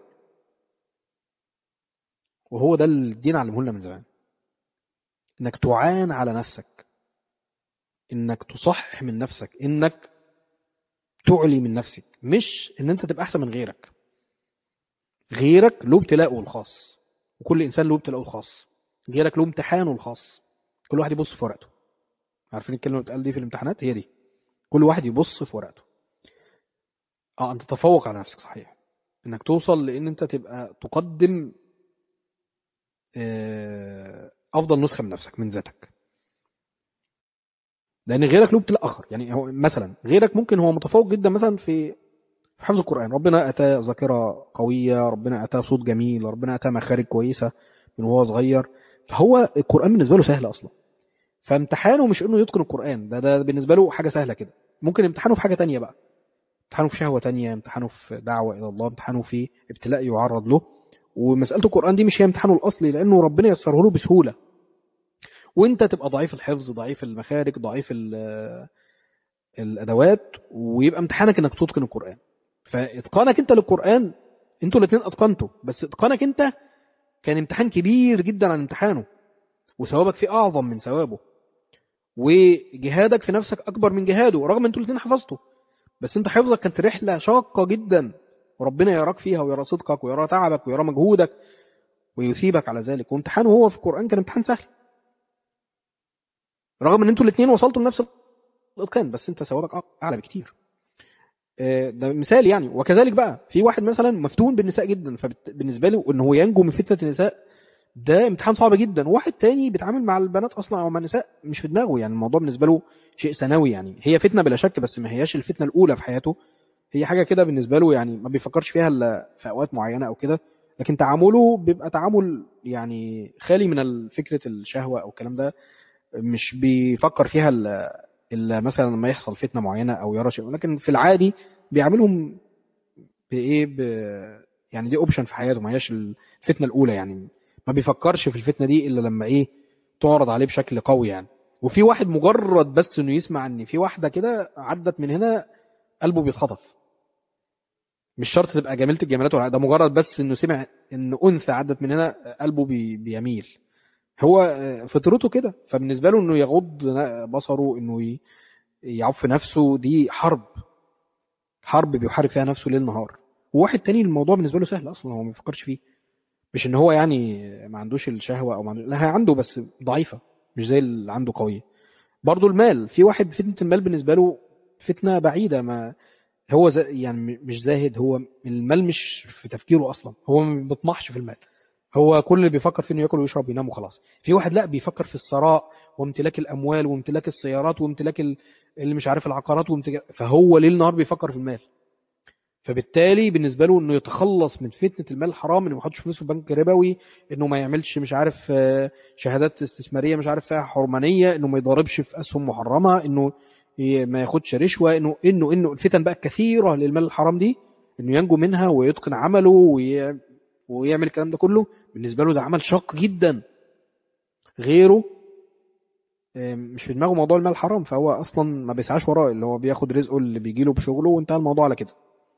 وهو ده الدين علمه لنا من زمان انك تعان على نفسك انك تصحح من نفسك انك تعلي من نفسك مش ان انت تبقى احسن من غيرك غيرك له ابتلاءه الخاص وكل انسان له ابتلاءه الخاص غيرك له امتحانه الخاص كل واحد يبص في ورقته عارفين الكلمه اللي بتقال دي في الامتحانات هي دي كل واحد يبص في ورقته اه انت تتفوق على نفسك صحيح انك توصل لان انت تبقى تقدم افضل نسخه من نفسك من ذاتك لان غيرك له ابتلاء اخر يعني هو مثلا غيرك ممكن هو متفوق جدا مثلا في في حفظ القران ربنا اتاه ذاكره قويه ربنا اتاه صوت جميل ربنا اتاه مخارج كويسه من وهو صغير فهو القران بالنسبه له سهل اصلا فامتحانه مش انه يتقن القران ده ده بالنسبه له حاجه سهله كده ممكن امتحانه في حاجه تانية بقى امتحانه في شهوه تانية امتحانه في دعوه الى الله امتحانه في ابتلاء يعرض له ومساله القران دي مش هي امتحانه الاصلي لانه ربنا يسره له بسهوله وانت تبقى ضعيف الحفظ ضعيف المخارج ضعيف الادوات ويبقى امتحانك انك تتقن القران فاتقانك انت للقران انتوا الاثنين اتقنتوا بس اتقانك انت كان امتحان كبير جدا عن امتحانه وثوابك فيه اعظم من ثوابه وجهادك في نفسك اكبر من جهاده رغم انتوا الاثنين حفظتوا بس انت حفظك كانت رحله شاقه جدا وربنا يراك فيها ويرى صدقك ويرى تعبك ويرى مجهودك ويثيبك على ذلك وامتحانه هو في القران كان امتحان سهل رغم ان انتوا الاثنين وصلتوا لنفس الاتقان بس انت ثوابك اعلى بكتير ده مثال يعني وكذلك بقى في واحد مثلا مفتون بالنساء جدا فبالنسبه له ان هو ينجو من فتنه النساء ده امتحان صعب جدا وواحد تاني بيتعامل مع البنات اصلا او مع النساء مش في دماغه يعني الموضوع بالنسبه له شيء ثانوي يعني هي فتنه بلا شك بس ما هياش الفتنه الاولى في حياته هي حاجه كده بالنسبه له يعني ما بيفكرش فيها الا في اوقات معينه او كده لكن تعامله بيبقى تعامل يعني خالي من فكره الشهوه او الكلام ده مش بيفكر فيها الا الا مثلا لما يحصل فتنه معينه او يرى شيء لكن في العادي بيعاملهم بايه ب... يعني دي اوبشن في حياته ما هياش الفتنه الاولى يعني ما بيفكرش في الفتنه دي الا لما ايه تعرض عليه بشكل قوي يعني وفي واحد مجرد بس انه يسمع ان في واحده كده عدت من هنا قلبه بيتخطف مش شرط تبقى جميله الجمالات ولا ده مجرد بس انه سمع ان انثى عدت من هنا قلبه بي... بيميل هو فطرته كده فبالنسبه له انه يغض بصره انه يعف نفسه دي حرب حرب بيحارب فيها نفسه ليل نهار وواحد تاني الموضوع بالنسبه له سهل اصلا هو ما بيفكرش فيه مش ان هو يعني ما عندوش الشهوه او ما عنده لا عنده بس ضعيفه مش زي اللي عنده قويه برضه المال في واحد فتنه المال بالنسبه له فتنه بعيده ما هو زي يعني مش زاهد هو المال مش في تفكيره اصلا هو ما بيطمحش في المال هو كل اللي بيفكر فيه انه ياكل ويشرب وينام وخلاص في واحد لا بيفكر في الثراء وامتلاك الاموال وامتلاك السيارات وامتلاك اللي مش عارف العقارات وامتلاك فهو ليل نهار بيفكر في المال فبالتالي بالنسبه له انه يتخلص من فتنه المال الحرام انه ما يحطش فلوسه في بنك ربوي انه ما يعملش مش عارف شهادات استثماريه مش عارف فيها حرمانيه انه ما يضاربش في اسهم محرمه انه ما ياخدش رشوه انه انه انه الفتن بقى الكثيره للمال الحرام دي انه ينجو منها ويتقن عمله وي... ويعمل الكلام ده كله بالنسبه له ده عمل شاق جدا غيره مش في دماغه موضوع المال حرام فهو اصلا ما بيسعاش وراه اللي هو بياخد رزقه اللي بيجي له بشغله وانتهى الموضوع على كده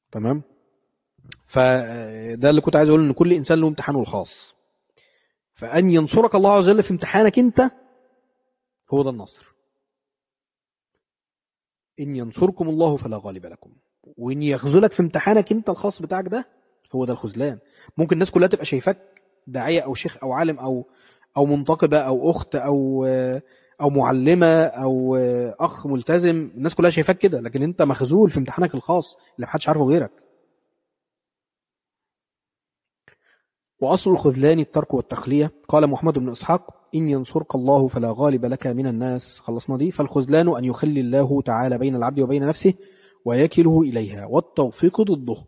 تمام فده اللي كنت عايز اقول ان كل انسان له امتحانه الخاص فان ينصرك الله عز وجل في امتحانك انت هو ده النصر ان ينصركم الله فلا غالب لكم وان يخذلك في امتحانك انت الخاص بتاعك ده هو ده الخذلان ممكن الناس كلها تبقى شايفاك داعيه او شيخ او عالم او او منتقبه او اخت او او معلمه او اخ ملتزم الناس كلها شايفاك كده لكن انت مخذول في امتحانك الخاص اللي محدش عارفه غيرك وأصل الخذلان الترك والتخلية قال محمد بن إسحاق إن ينصرك الله فلا غالب لك من الناس خلصنا دي فالخذلان أن يخلي الله تعالى بين العبد وبين نفسه ويكله إليها والتوفيق ضده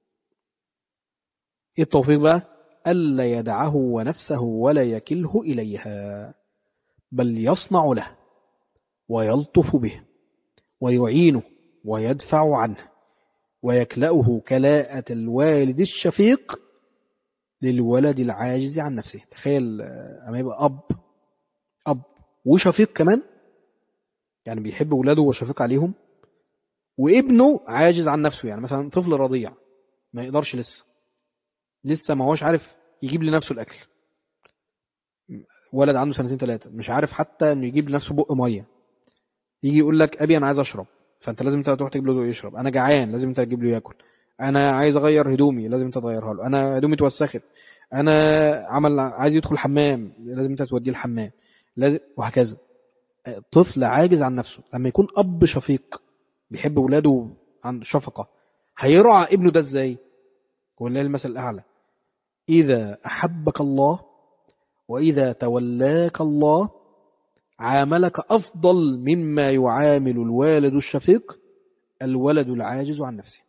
إيه التوفيق بقى ألا يدعه ونفسه ولا يكله إليها بل يصنع له ويلطف به ويعينه ويدفع عنه ويكلأه كلاءة الوالد الشفيق للولد العاجز عن نفسه تخيل اما يبقى اب اب وشفيق كمان يعني بيحب ولاده وشفيق عليهم وابنه عاجز عن نفسه يعني مثلا طفل رضيع ما يقدرش لسه لسه ما هوش عارف يجيب لنفسه الاكل ولد عنده سنتين ثلاثه مش عارف حتى انه يجيب لنفسه بق ميه يجي يقول لك ابي انا عايز اشرب فانت لازم انت تروح تجيب له يشرب انا جعان لازم انت تجيب له ياكل انا عايز اغير هدومي لازم انت تغيرها له انا هدومي اتوسخت انا عمل عايز يدخل الحمام لازم انت توديه الحمام لازم وهكذا طفل عاجز عن نفسه لما يكون اب شفيق بيحب ولاده عن شفقه هيرعى ابنه ده ازاي ولله المثل الاعلى اذا احبك الله واذا تولاك الله عاملك افضل مما يعامل الوالد الشفيق الولد العاجز عن نفسه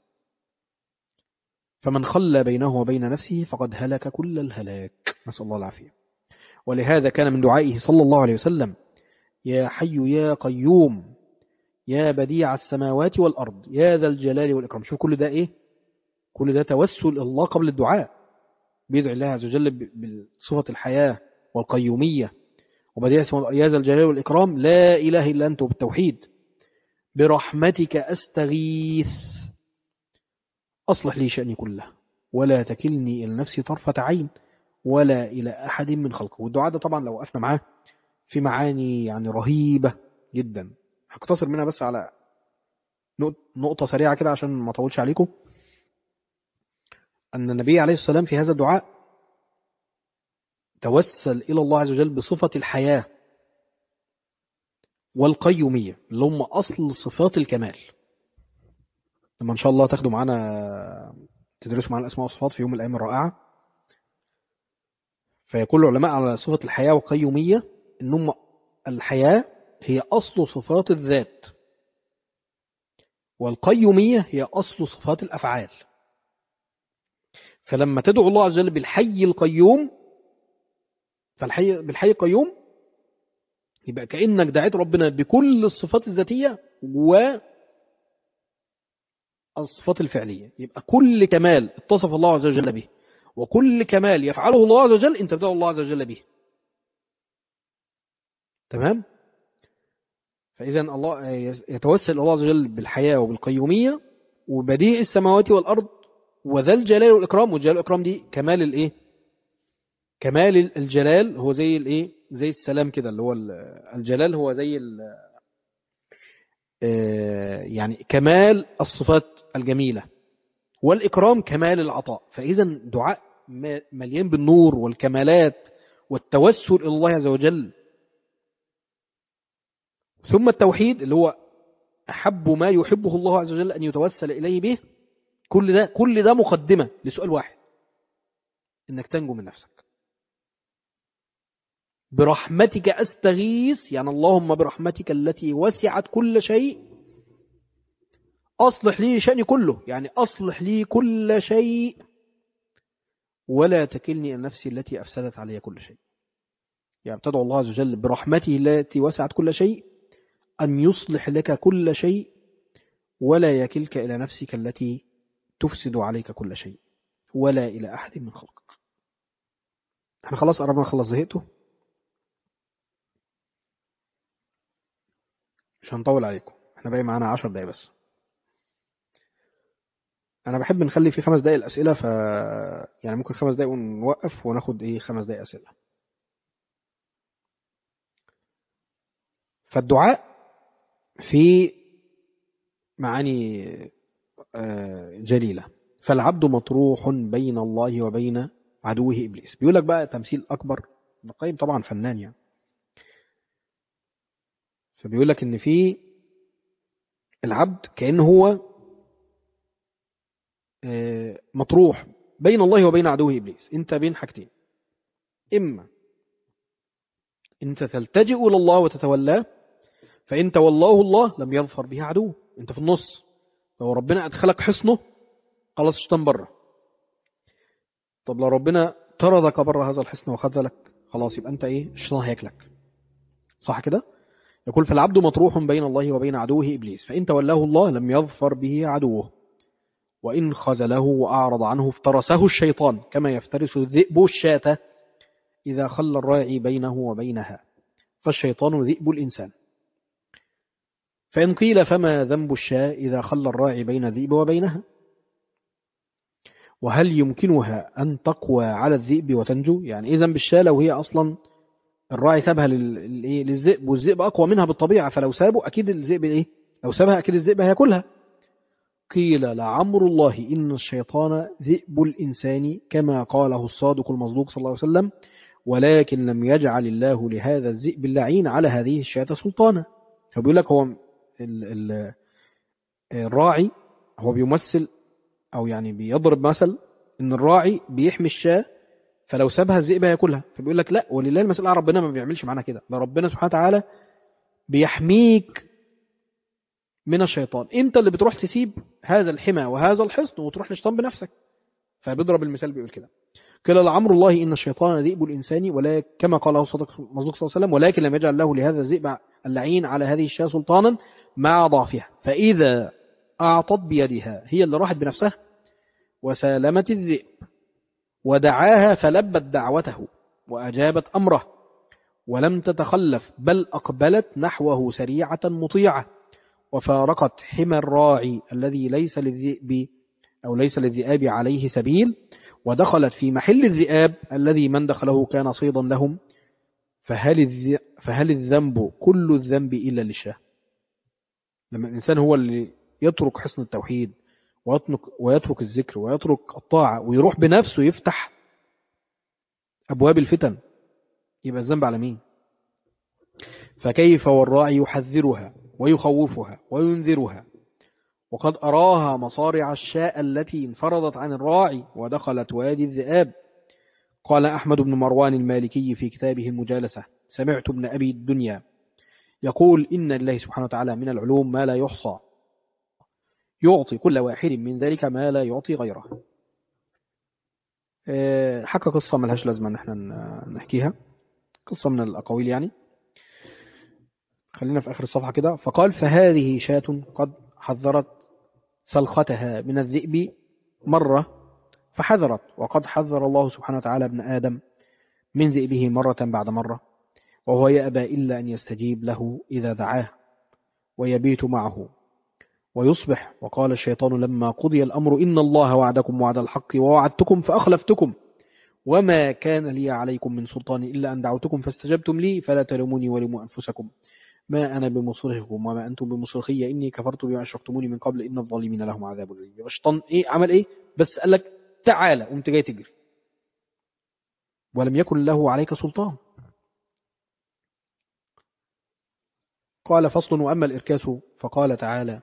فمن خلى بينه وبين نفسه فقد هلك كل الهلاك نسأل الله العافية ولهذا كان من دعائه صلى الله عليه وسلم يا حي يا قيوم يا بديع السماوات والأرض يا ذا الجلال والإكرام شوف كل ده إيه كل ده توسل إلى الله قبل الدعاء بيدعي الله عز وجل بصفة الحياة والقيومية وبديع يا ذا الجلال والإكرام لا إله إلا أنت بالتوحيد برحمتك أستغيث أصلح لي شأني كله ولا تكلني إلى نفسي طرفة عين ولا إلى أحد من خلقه والدعاء ده طبعا لو وقفنا معاه في معاني يعني رهيبة جدا هقتصر منها بس على نقطة سريعة كده عشان ما أطولش عليكم أن النبي عليه السلام في هذا الدعاء توسل إلى الله عز وجل بصفة الحياة والقيومية اللي هم أصل صفات الكمال لما إن شاء الله تاخدوا معانا تدرسوا معانا الأسماء والصفات في يوم من الأيام الرائعة فيقول العلماء على صفة الحياة والقيومية إنهم الحياة هي أصل صفات الذات والقيومية هي أصل صفات الأفعال فلما تدعو الله عز وجل بالحي القيوم فالحي بالحي القيوم يبقى كأنك دعيت ربنا بكل الصفات الذاتية والصفات الفعلية يبقى كل كمال اتصف الله عز وجل به وكل كمال يفعله الله عز وجل انت بتدعو الله عز وجل به تمام فإذا الله يتوسل الله عز وجل بالحياة وبالقيومية وبديع السماوات والأرض وذا الجلال والإكرام والجلال والإكرام دي كمال الإيه كمال الجلال هو زي الإيه زي السلام كده اللي هو الجلال هو زي ال يعني كمال الصفات الجميلة والإكرام كمال العطاء فإذا دعاء مليان بالنور والكمالات والتوسل إلى الله عز وجل ثم التوحيد اللي هو أحب ما يحبه الله عز وجل أن يتوسل إليه به كل ده كل ده مقدمة لسؤال واحد إنك تنجو من نفسك برحمتك أستغيث يعني اللهم برحمتك التي وسعت كل شيء أصلح لي شأني كله يعني أصلح لي كل شيء ولا تكلني إلى نفسي التي أفسدت علي كل شيء يعني تدعو الله عز وجل برحمته التي وسعت كل شيء أن يصلح لك كل شيء ولا يكلك إلى نفسك التي تفسد عليك كل شيء ولا إلى أحد من خلقك احنا خلاص قربنا نخلص زهقتوا مش هنطول عليكم احنا باقي معانا عشر دقايق بس انا بحب نخلي في خمس دقايق الاسئله ف يعني ممكن خمس دقايق ونوقف وناخد ايه خمس دقايق اسئله فالدعاء في معاني آه، جليله فالعبد مطروح بين الله وبين عدوه ابليس بيقول لك بقى تمثيل اكبر ابن القيم طبعا فنان يعني فبيقول لك ان في العبد كانه هو آه، مطروح بين الله وبين عدوه ابليس انت بين حاجتين اما انت تلتجئ الى الله وتتولاه فان تولاه الله لم يظفر به عدوه انت في النص لو ربنا ادخلك حصنه خلاص الشيطان بره طب لو ربنا طردك بره هذا الحصن وخذلك خلاص يبقى انت ايه الشيطان هياكلك صح كده يقول فالعبد مطروح بين الله وبين عدوه ابليس فان تولاه الله لم يظفر به عدوه وإن خزله وأعرض عنه افترسه الشيطان كما يفترس الذئب الشاة إذا خلى الراعي بينه وبينها فالشيطان ذئب الإنسان فإن قيل فما ذنب الشاة إذا خلى الراعي بين الذئب وبينها وهل يمكنها أن تقوى على الذئب وتنجو يعني إيه ذنب الشاة لو هي أصلا الراعي سابها للذئب والذئب أقوى منها بالطبيعة فلو سابه أكيد الذئب إيه لو سابها أكيد الذئب هياكلها قيل لعمر الله إن الشيطان ذئب الإنسان كما قاله الصادق المصدوق صلى الله عليه وسلم ولكن لم يجعل الله لهذا الذئب اللعين على هذه الشاة سلطانا فبيقول لك هو ال ال الراعي هو بيمثل أو يعني بيضرب مثل إن الراعي بيحمي الشاة فلو سابها الذئب هياكلها فبيقول لك لا ولله المسألة ربنا ما بيعملش معانا كده ده ربنا سبحانه وتعالى بيحميك من الشيطان انت اللي بتروح تسيب هذا الحمى وهذا الحصن وتروح للشيطان بنفسك فبيضرب المثال بيقول كده قال لعمر الله ان الشيطان ذئب الانسان ولا كما قاله صدق مصدوق صلى الله عليه وسلم ولكن لم يجعل له لهذا الذئب اللعين على هذه الشاة سلطانا مع ضعفها فاذا اعطت بيدها هي اللي راحت بنفسها وسالمت الذئب ودعاها فلبت دعوته واجابت امره ولم تتخلف بل اقبلت نحوه سريعه مطيعه وفارقت حمى الراعي الذي ليس للذئب أو ليس للذئاب عليه سبيل ودخلت في محل الذئاب الذي من دخله كان صيدا لهم فهل, الذ... فهل الذنب كل الذنب إلا للشاه لما الإنسان هو اللي يترك حسن التوحيد ويترك, ويترك الذكر ويترك الطاعة ويروح بنفسه يفتح أبواب الفتن يبقى الذنب على مين فكيف والراعي يحذرها ويخوفها وينذرها وقد أراها مصارع الشاء التي انفرضت عن الراعي ودخلت وادي الذئاب قال أحمد بن مروان المالكي في كتابه المجالسة سمعت ابن أبي الدنيا يقول إن الله سبحانه وتعالى من العلوم ما لا يحصى يعطي كل واحد من ذلك ما لا يعطي غيره حكى قصة ملهاش لازمة ان احنا نحكيها قصة من الأقاويل يعني خلينا في آخر الصفحة كده فقال فهذه شاة قد حذرت سلختها من الذئب مرة فحذرت وقد حذر الله سبحانه وتعالى ابن آدم من ذئبه مرة بعد مرة وهو يأبى إلا أن يستجيب له إذا دعاه ويبيت معه ويصبح وقال الشيطان لما قضي الأمر إن الله وعدكم وعد الحق ووعدتكم فأخلفتكم وما كان لي عليكم من سلطان إلا أن دعوتكم فاستجبتم لي فلا تلوموني ولموا أنفسكم ما أنا بمصرخكم وما أنتم بمصرخي إني كفرت بما أشركتموني من قبل إن الظالمين لهم عذاب أليم الشيطان إيه عمل إيه بس قال لك تعالى وأنت جاي تجري ولم يكن له عليك سلطان قال فصل وأما الإركاس فقال تعالى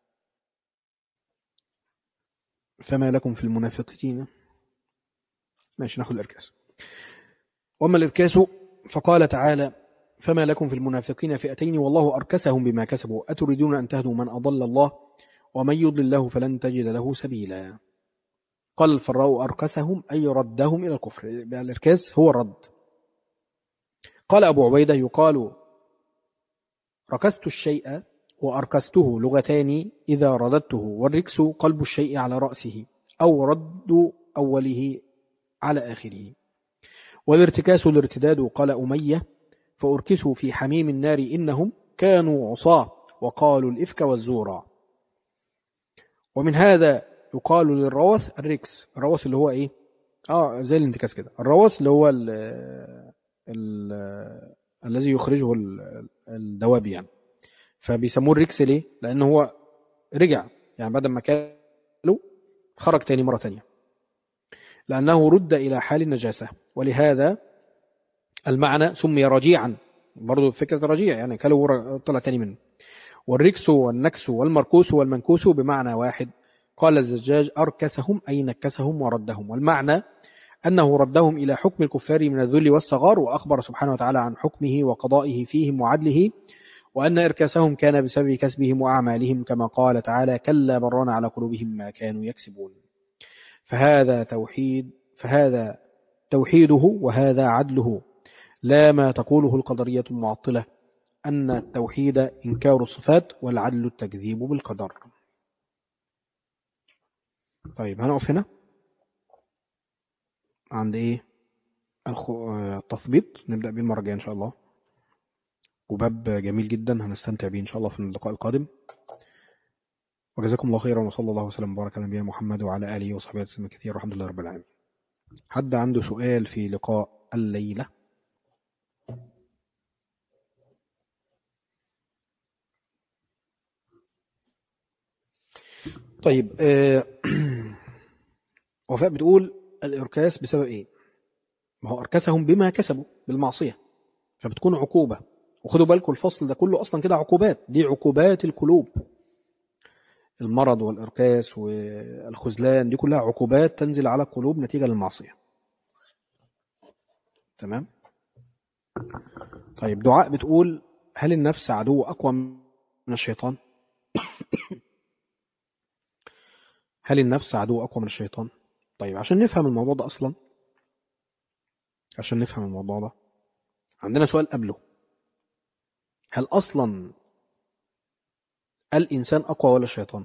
فما لكم في المنافقين ماشي ناخذ الإركاس وأما الإركاس فقال تعالى فما لكم في المنافقين فئتين والله أركسهم بما كسبوا أتريدون أن تهدوا من أضل الله ومن يضل الله فلن تجد له سبيلا قال الفراء أركسهم أي ردهم إلى الكفر الإركاس هو الرد قال أبو عبيدة يقال ركست الشيء وأركسته لغتان إذا رددته والركس قلب الشيء على رأسه أو رد أوله على آخره والارتكاس الارتداد قال أمية فأركسوا في حميم النار إنهم كانوا عصاة وقالوا الإفك والزورا ومن هذا يقال للروث الريكس الروث اللي هو ايه اه زي الانتكاس كده الروث اللي هو ال ال الذي يخرجه ال- الدواب يعني فبيسموه الريكس ليه لان هو رجع يعني بدل ما كانوا خرج تاني مرة تانية لأنه رد إلى حال النجاسة ولهذا المعنى سمي رجيعا برضو فكرة رجيع يعني كلو ور- طلع تاني منه والركس والنكس والمركوس والمنكوس بمعنى واحد قال الزجاج أركسهم أي نكسهم وردهم والمعنى أنه ردهم إلى حكم الكفار من الذل والصغار وأخبر سبحانه وتعالى عن حكمه وقضائه فيهم وعدله وأن إركاسهم كان بسبب كسبهم وأعمالهم كما قال تعالى كلا بران على قلوبهم ما كانوا يكسبون فهذا توحيد فهذا توحيده وهذا عدله لا ما تقوله القدرية المعطلة أن التوحيد إنكار الصفات والعدل التكذيب بالقدر طيب هنقف هنا عند إيه الخ- آه، التثبيط نبدأ بيه المرة الجاية إن شاء الله وباب جميل جدا هنستمتع بيه إن شاء الله في اللقاء القادم وجزاكم الله خيرا وصلى الله وسلم وبارك على نبينا محمد وعلى آله وصحبه وسلم كثير والحمد لله رب العالمين حد عنده سؤال في لقاء الليلة طيب آه، وفاء بتقول الإركاس بسبب إيه ما هو أركسهم بما كسبوا بالمعصية فبتكون عقوبة وخدوا بالكم الفصل ده كله أصلا كده عقوبات دي عقوبات القلوب المرض والإركاس والخذلان دي كلها عقوبات تنزل على القلوب نتيجة للمعصية تمام طيب دعاء بتقول هل النفس عدو أقوى من الشيطان هل النفس عدو أقوى من الشيطان طيب عشان نفهم الموضوع ده أصلا عشان نفهم الموضوع ده عندنا سؤال قبله هل أصلا الإنسان أقوى ولا الشيطان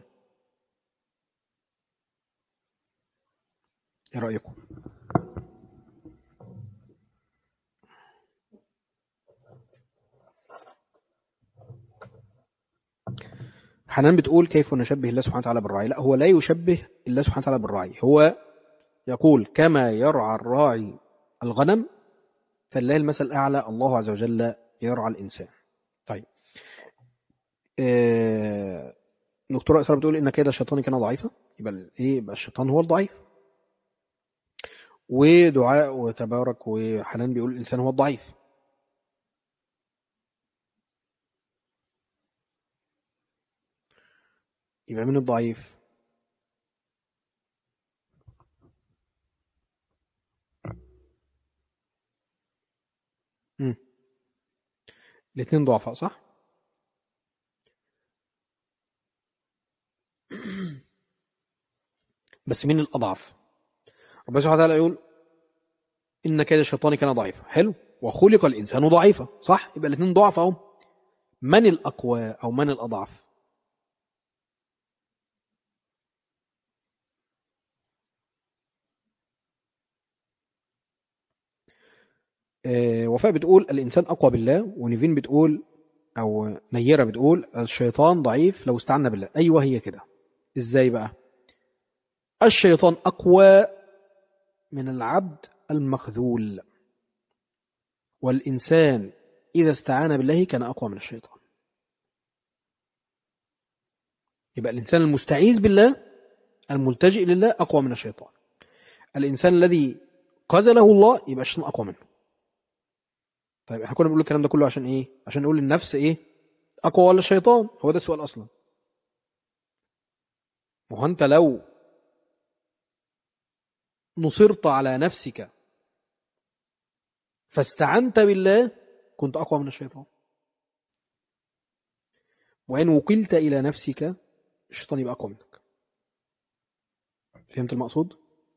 إيه رأيكم حنان بتقول كيف نشبه الله سبحانه وتعالى بالراعي لا هو لا يشبه الله سبحانه وتعالى بالراعي هو يقول كما يرعى الراعي الغنم فلله المثل الأعلى الله عز وجل يرعى الإنسان طيب آه، دكتورة إسراء بتقول إن كيد الشيطان كان ضعيفا يبقى ال- إيه يبقى الشيطان هو الضعيف ودعاء وتبارك وحنان بيقول الإنسان هو الضعيف يبقى من الضعيف مم. الاثنين ضعفاء صح بس مين الأضعف ربنا سبحانه وتعالى يقول إن كيد الشيطان كان ضعيفا حلو وخلق الإنسان ضعيفا صح يبقى الاثنين ضعف أهو من الأقوى أو من الأضعف آه، وفاء بتقول الإنسان أقوى بالله ونيفين بتقول أو نيرة بتقول الشيطان ضعيف لو استعنا بالله أيوة هي كده إزاي بقى الشيطان أقوى من العبد المخذول والإنسان إذا استعان بالله كان أقوى من الشيطان يبقى الإنسان المستعيذ بالله الملتجئ لله أقوى من الشيطان الإنسان الذي قذله الله يبقى الشيطان أقوى منه طيب احنا كنا بنقول الكلام ده كله عشان ايه عشان نقول النفس ايه اقوى ولا الشيطان هو ده السؤال اصلا وهو انت لو نصرت على نفسك فاستعنت بالله كنت اقوى من الشيطان وان وكلت الى نفسك الشيطان يبقى اقوى منك فهمت المقصود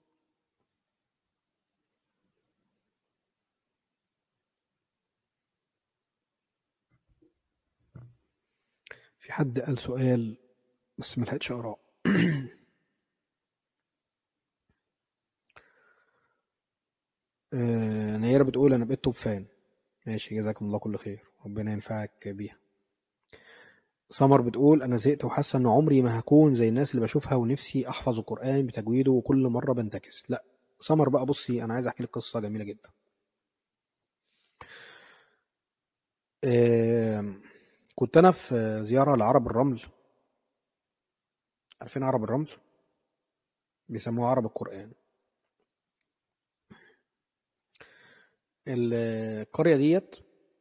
في حد قال سؤال بس ما لحقتش اقراه آه، نيرة بتقول انا بقيت توب فان ماشي جزاكم الله كل خير ربنا ينفعك بيها سمر بتقول أنا زهقت وحاسة إن عمري ما هكون زي الناس اللي بشوفها ونفسي أحفظ القرآن بتجويده وكل مرة بنتكس لا سمر بقى بصي أنا عايز أحكي لك قصة جميلة جدا آم، كنت أنا في زيارة لعرب الرمل عارفين عرب الرمل بيسموها عرب القرآن القرية ديت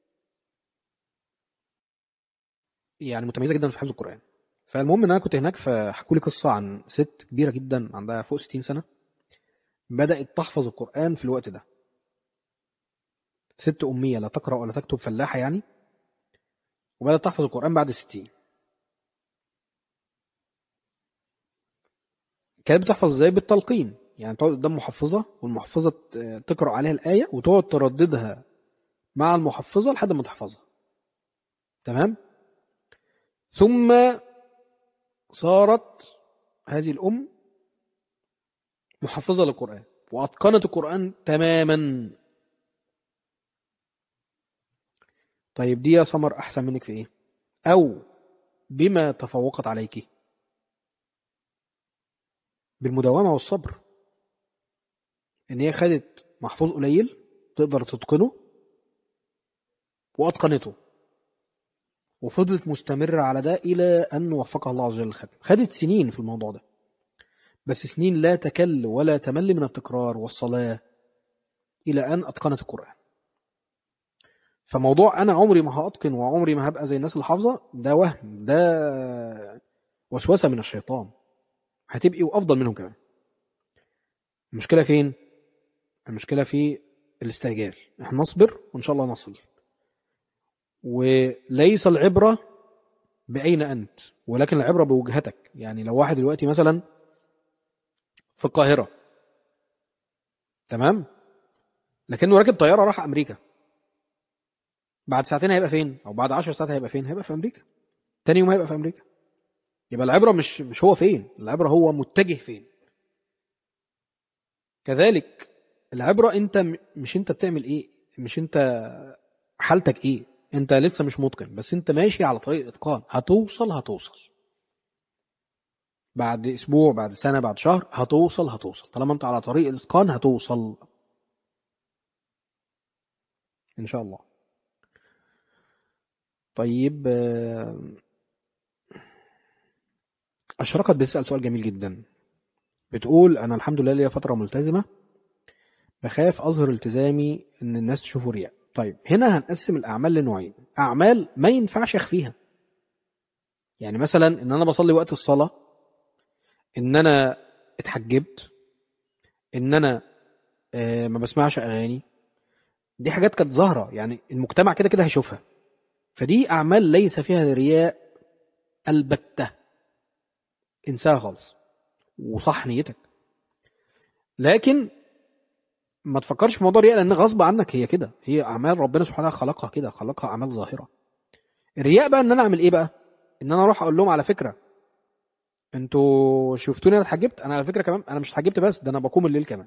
يعني متميزة جدا في حفظ القرآن فالمهم ان انا كنت هناك فحكوا لي قصة عن ست كبيرة جدا عندها فوق 60 سنة بدأت تحفظ القرآن في الوقت ده ست أمية لا تقرأ ولا تكتب فلاحة يعني وبدأت تحفظ القرآن بعد 60 كانت بتحفظ ازاي بالتلقين يعني تقعد قدام محفظة والمحفظة ت- تقرأ عليها الآية وتقعد ترددها مع المحفظة لحد ما تحفظها تمام ثم صارت هذه الأم محفظة للقرآن وأتقنت القرآن تماما طيب دي يا سمر أحسن منك في إيه أو بما تفوقت عليك بالمداومة والصبر إن هي خدت محفوظ قليل تقدر تتقنه وأتقنته وفضلت مستمرة على ده إلى أن وفقها الله عز وجل الختم خدت سنين في الموضوع ده بس سنين لا تكل ولا تمل من التكرار والصلاة إلى أن أتقنت القرآن فموضوع أنا عمري ما هأتقن وعمري ما هبقى زي الناس اللي حافظة ده وهم ده وسوسة من الشيطان هتبقي وأفضل منهم كمان المشكلة فين؟ المشكلة في الاستعجال احنا نصبر وإن شاء الله نصل وليس العبرة بأين أنت ولكن العبرة بوجهتك يعني لو واحد دلوقتي مثلا في القاهرة تمام لكنه راكب طيارة راح أمريكا بعد ساعتين هيبقى فين أو بعد عشر ساعات هيبقى فين هيبقى في أمريكا تاني يوم هيبقى في أمريكا يبقى العبرة مش مش هو فين العبرة هو متجه فين كذلك العبرة انت م- مش انت بتعمل ايه مش انت حالتك ايه انت لسه مش متقن بس انت ماشي على طريق اتقان هتوصل هتوصل بعد اسبوع بعد سنة بعد شهر هتوصل هتوصل طالما انت على طريق الاتقان هتوصل ان شاء الله طيب آه، أشرقت بتسأل سؤال جميل جدا بتقول أنا الحمد لله ليا فترة ملتزمة بخاف أظهر التزامي إن الناس تشوفه رياء طيب هنا هنقسم الأعمال لنوعين أعمال ما ينفعش أخفيها يعني مثلا إن أنا بصلي وقت الصلاة إن أنا اتحجبت إن أنا آه، ما بسمعش أغاني دي حاجات كانت ظاهرة يعني المجتمع كده كده هيشوفها فدي أعمال ليس فيها رياء البتة انساها خالص وصح نيتك لكن ما تفكرش في موضوع الرياء لان غصب عنك هي كده هي اعمال ربنا سبحانه وتعالى خلقها كده خلقها اعمال ظاهره الرياء بقى ان انا اعمل ايه بقى ان انا اروح اقول لهم على فكره انتوا شفتوني انا اتحجبت انا على فكره كمان انا مش اتحجبت بس ده انا بقوم الليل كمان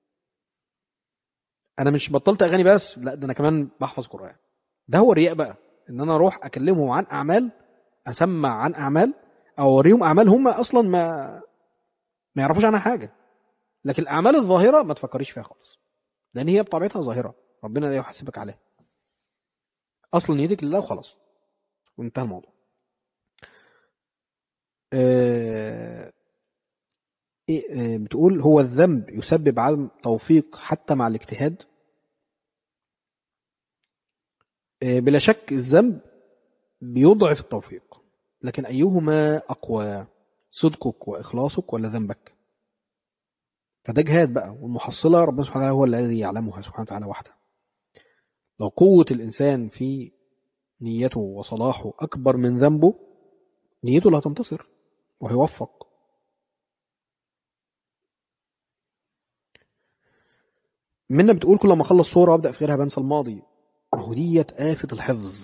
انا مش بطلت اغاني بس لا ده انا كمان بحفظ قران ده هو الرياء بقى ان انا اروح اكلمهم عن اعمال اسمع عن اعمال او اوريهم اعمال هم اصلا ما ما يعرفوش عنها حاجه لكن الاعمال الظاهره ما تفكريش فيها خالص لان هي بطبيعتها ظاهره ربنا لا يحاسبك عليها اصل نيتك لله وخلاص وانتهى الموضوع آه، إيه، آه، بتقول هو الذنب يسبب عدم توفيق حتى مع الاجتهاد آه، بلا شك الذنب بيضعف التوفيق لكن أيهما أقوى صدقك وإخلاصك ولا ذنبك فده جهاد بقى والمحصلة ربنا سبحانه وتعالى هو الذي يعلمها سبحانه وتعالى وحده لو قوة الإنسان في نيته وصلاحه أكبر من ذنبه نيته اللي هتنتصر وهيوفق منا بتقول كل ما اخلص صوره وابدا في غيرها بنسى الماضي اهو ديت آفة الحفظ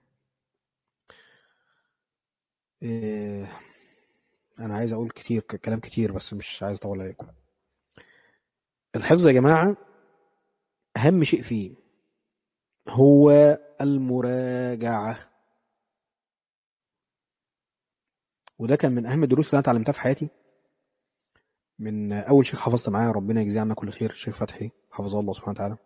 إيه انا عايز اقول كتير ك- كلام كتير بس مش عايز اطول عليكم الحفظ يا جماعه اهم شيء فيه هو المراجعه وده كان من اهم الدروس اللي انا اتعلمتها في حياتي من اول شيخ حفظت معاه ربنا يجزيه عنا كل خير الشيخ فتحي حفظه الله سبحانه وتعالى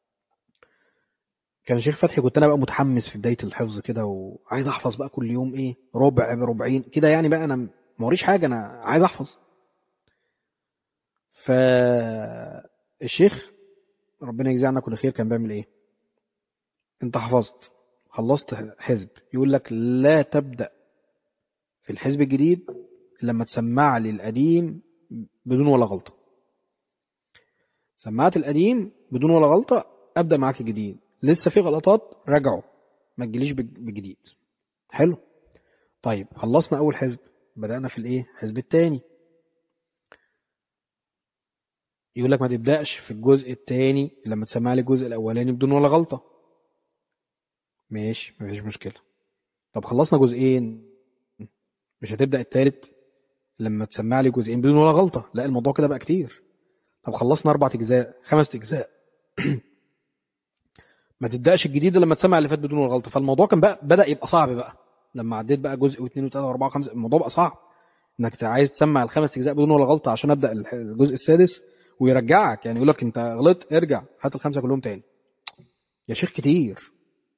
كان الشيخ فتحي كنت انا بقى متحمس في بدايه الحفظ كده وعايز احفظ بقى كل يوم ايه ربع بربعين كده يعني بقى انا موريش حاجه انا عايز احفظ فالشيخ ربنا يجزيه عنا كل خير كان بيعمل ايه انت حفظت خلصت حزب يقول لك لا تبدا في الحزب الجديد لما تسمع لي القديم بدون ولا غلطه سمعت القديم بدون ولا غلطه ابدا معاك الجديد لسه في غلطات راجعه ما تجيليش بجديد حلو طيب خلصنا اول حزب بدانا في الايه الحزب الثاني يقول لك ما تبداش في الجزء الثاني لما تسمع لي الجزء الاولاني بدون ولا غلطه ماشي مفيش مشكله طب خلصنا جزئين مش هتبدا الثالث لما تسمع لي جزئين بدون ولا غلطه لا الموضوع كده بقى كتير طب خلصنا اربع اجزاء خمس اجزاء ما تبداش الجديد لما تسمع اللي فات بدون ولا غلطه فالموضوع كان بقى بدا يبقى صعب بقى لما عديت بقى جزء واثنين وثلاثه واربعه وخمسه الموضوع بقى صعب انك عايز تسمع الخمس اجزاء بدون ولا غلطه عشان ابدا الجزء السادس ويرجعك يعني يقول لك انت غلطت ارجع هات الخمسه كلهم تاني يا شيخ كتير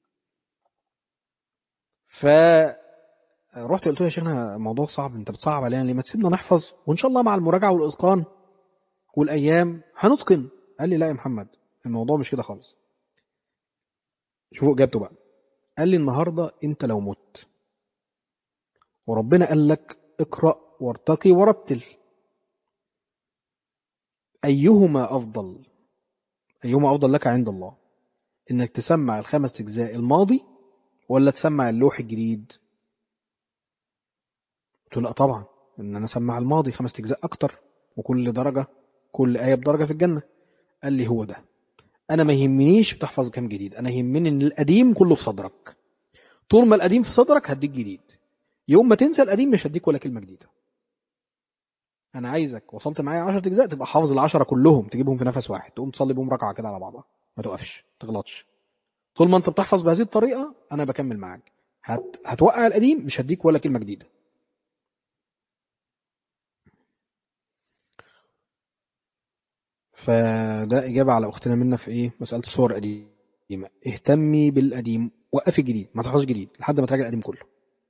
ف رحت قلت له يا شيخنا الموضوع صعب انت بتصعب علينا ليه ما تسيبنا نحفظ وان شاء الله مع المراجعه والاتقان والايام هنتقن قال لي لا يا محمد الموضوع مش كده خالص شوفوا اجابته بقى قال لي النهارده انت لو مت وربنا قال لك اقرا وارتقي ورتل ايهما افضل ايهما افضل لك عند الله انك تسمع الخمس اجزاء الماضي ولا تسمع اللوح الجديد قلت له لا طبعا ان انا اسمع الماضي خمس اجزاء اكتر وكل درجه كل ايه بدرجه في الجنه قال لي هو ده انا ما يهمنيش بتحفظ كام جديد انا يهمني ان القديم كله في صدرك طول ما القديم في صدرك هديك جديد يوم ما تنسى القديم مش هديك ولا كلمه جديده انا عايزك وصلت معايا 10 اجزاء تبقى حافظ العشرة كلهم تجيبهم في نفس واحد تقوم تصلي بهم ركعه كده على بعضها ما توقفش ما تغلطش طول ما انت بتحفظ بهذه الطريقه انا بكمل معاك هت... هتوقع القديم مش هديك ولا كلمه جديده فده إجابة على أختنا منا في إيه مسألة الصور قديمة اهتمي بالقديم وقفي جديد ما تحفظش جديد لحد ما تراجع القديم كله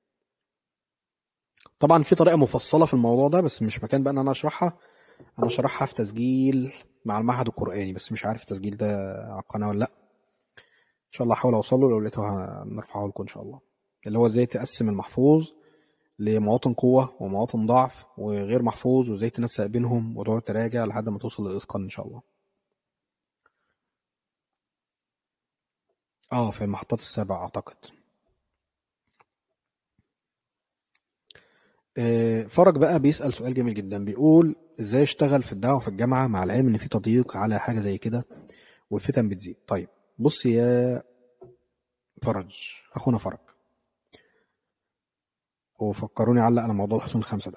طبعا في طريقة مفصلة في الموضوع ده بس مش مكان بقى ان انا اشرحها انا شرحها في تسجيل مع المعهد القرآني بس مش عارف التسجيل ده على القناة ولا لا ان شاء الله هحاول اوصله لو لقيته هنرفعه لكم ان شاء الله اللي هو ازاي تقسم المحفوظ لمواطن قوة ومواطن ضعف وغير محفوظ وازاي تنسق بينهم وتقعد تراجع لحد ما توصل للإتقان إن شاء الله. اه في المحطات السبع أعتقد. آه فرج بقى بيسأل سؤال جميل جدا بيقول ازاي اشتغل في الدعوة في الجامعة مع العلم ان في تضييق على حاجة زي كده والفتن بتزيد. طيب بص يا فرج أخونا فرج وفكروني علق على موضوع الحصون الخمسة ده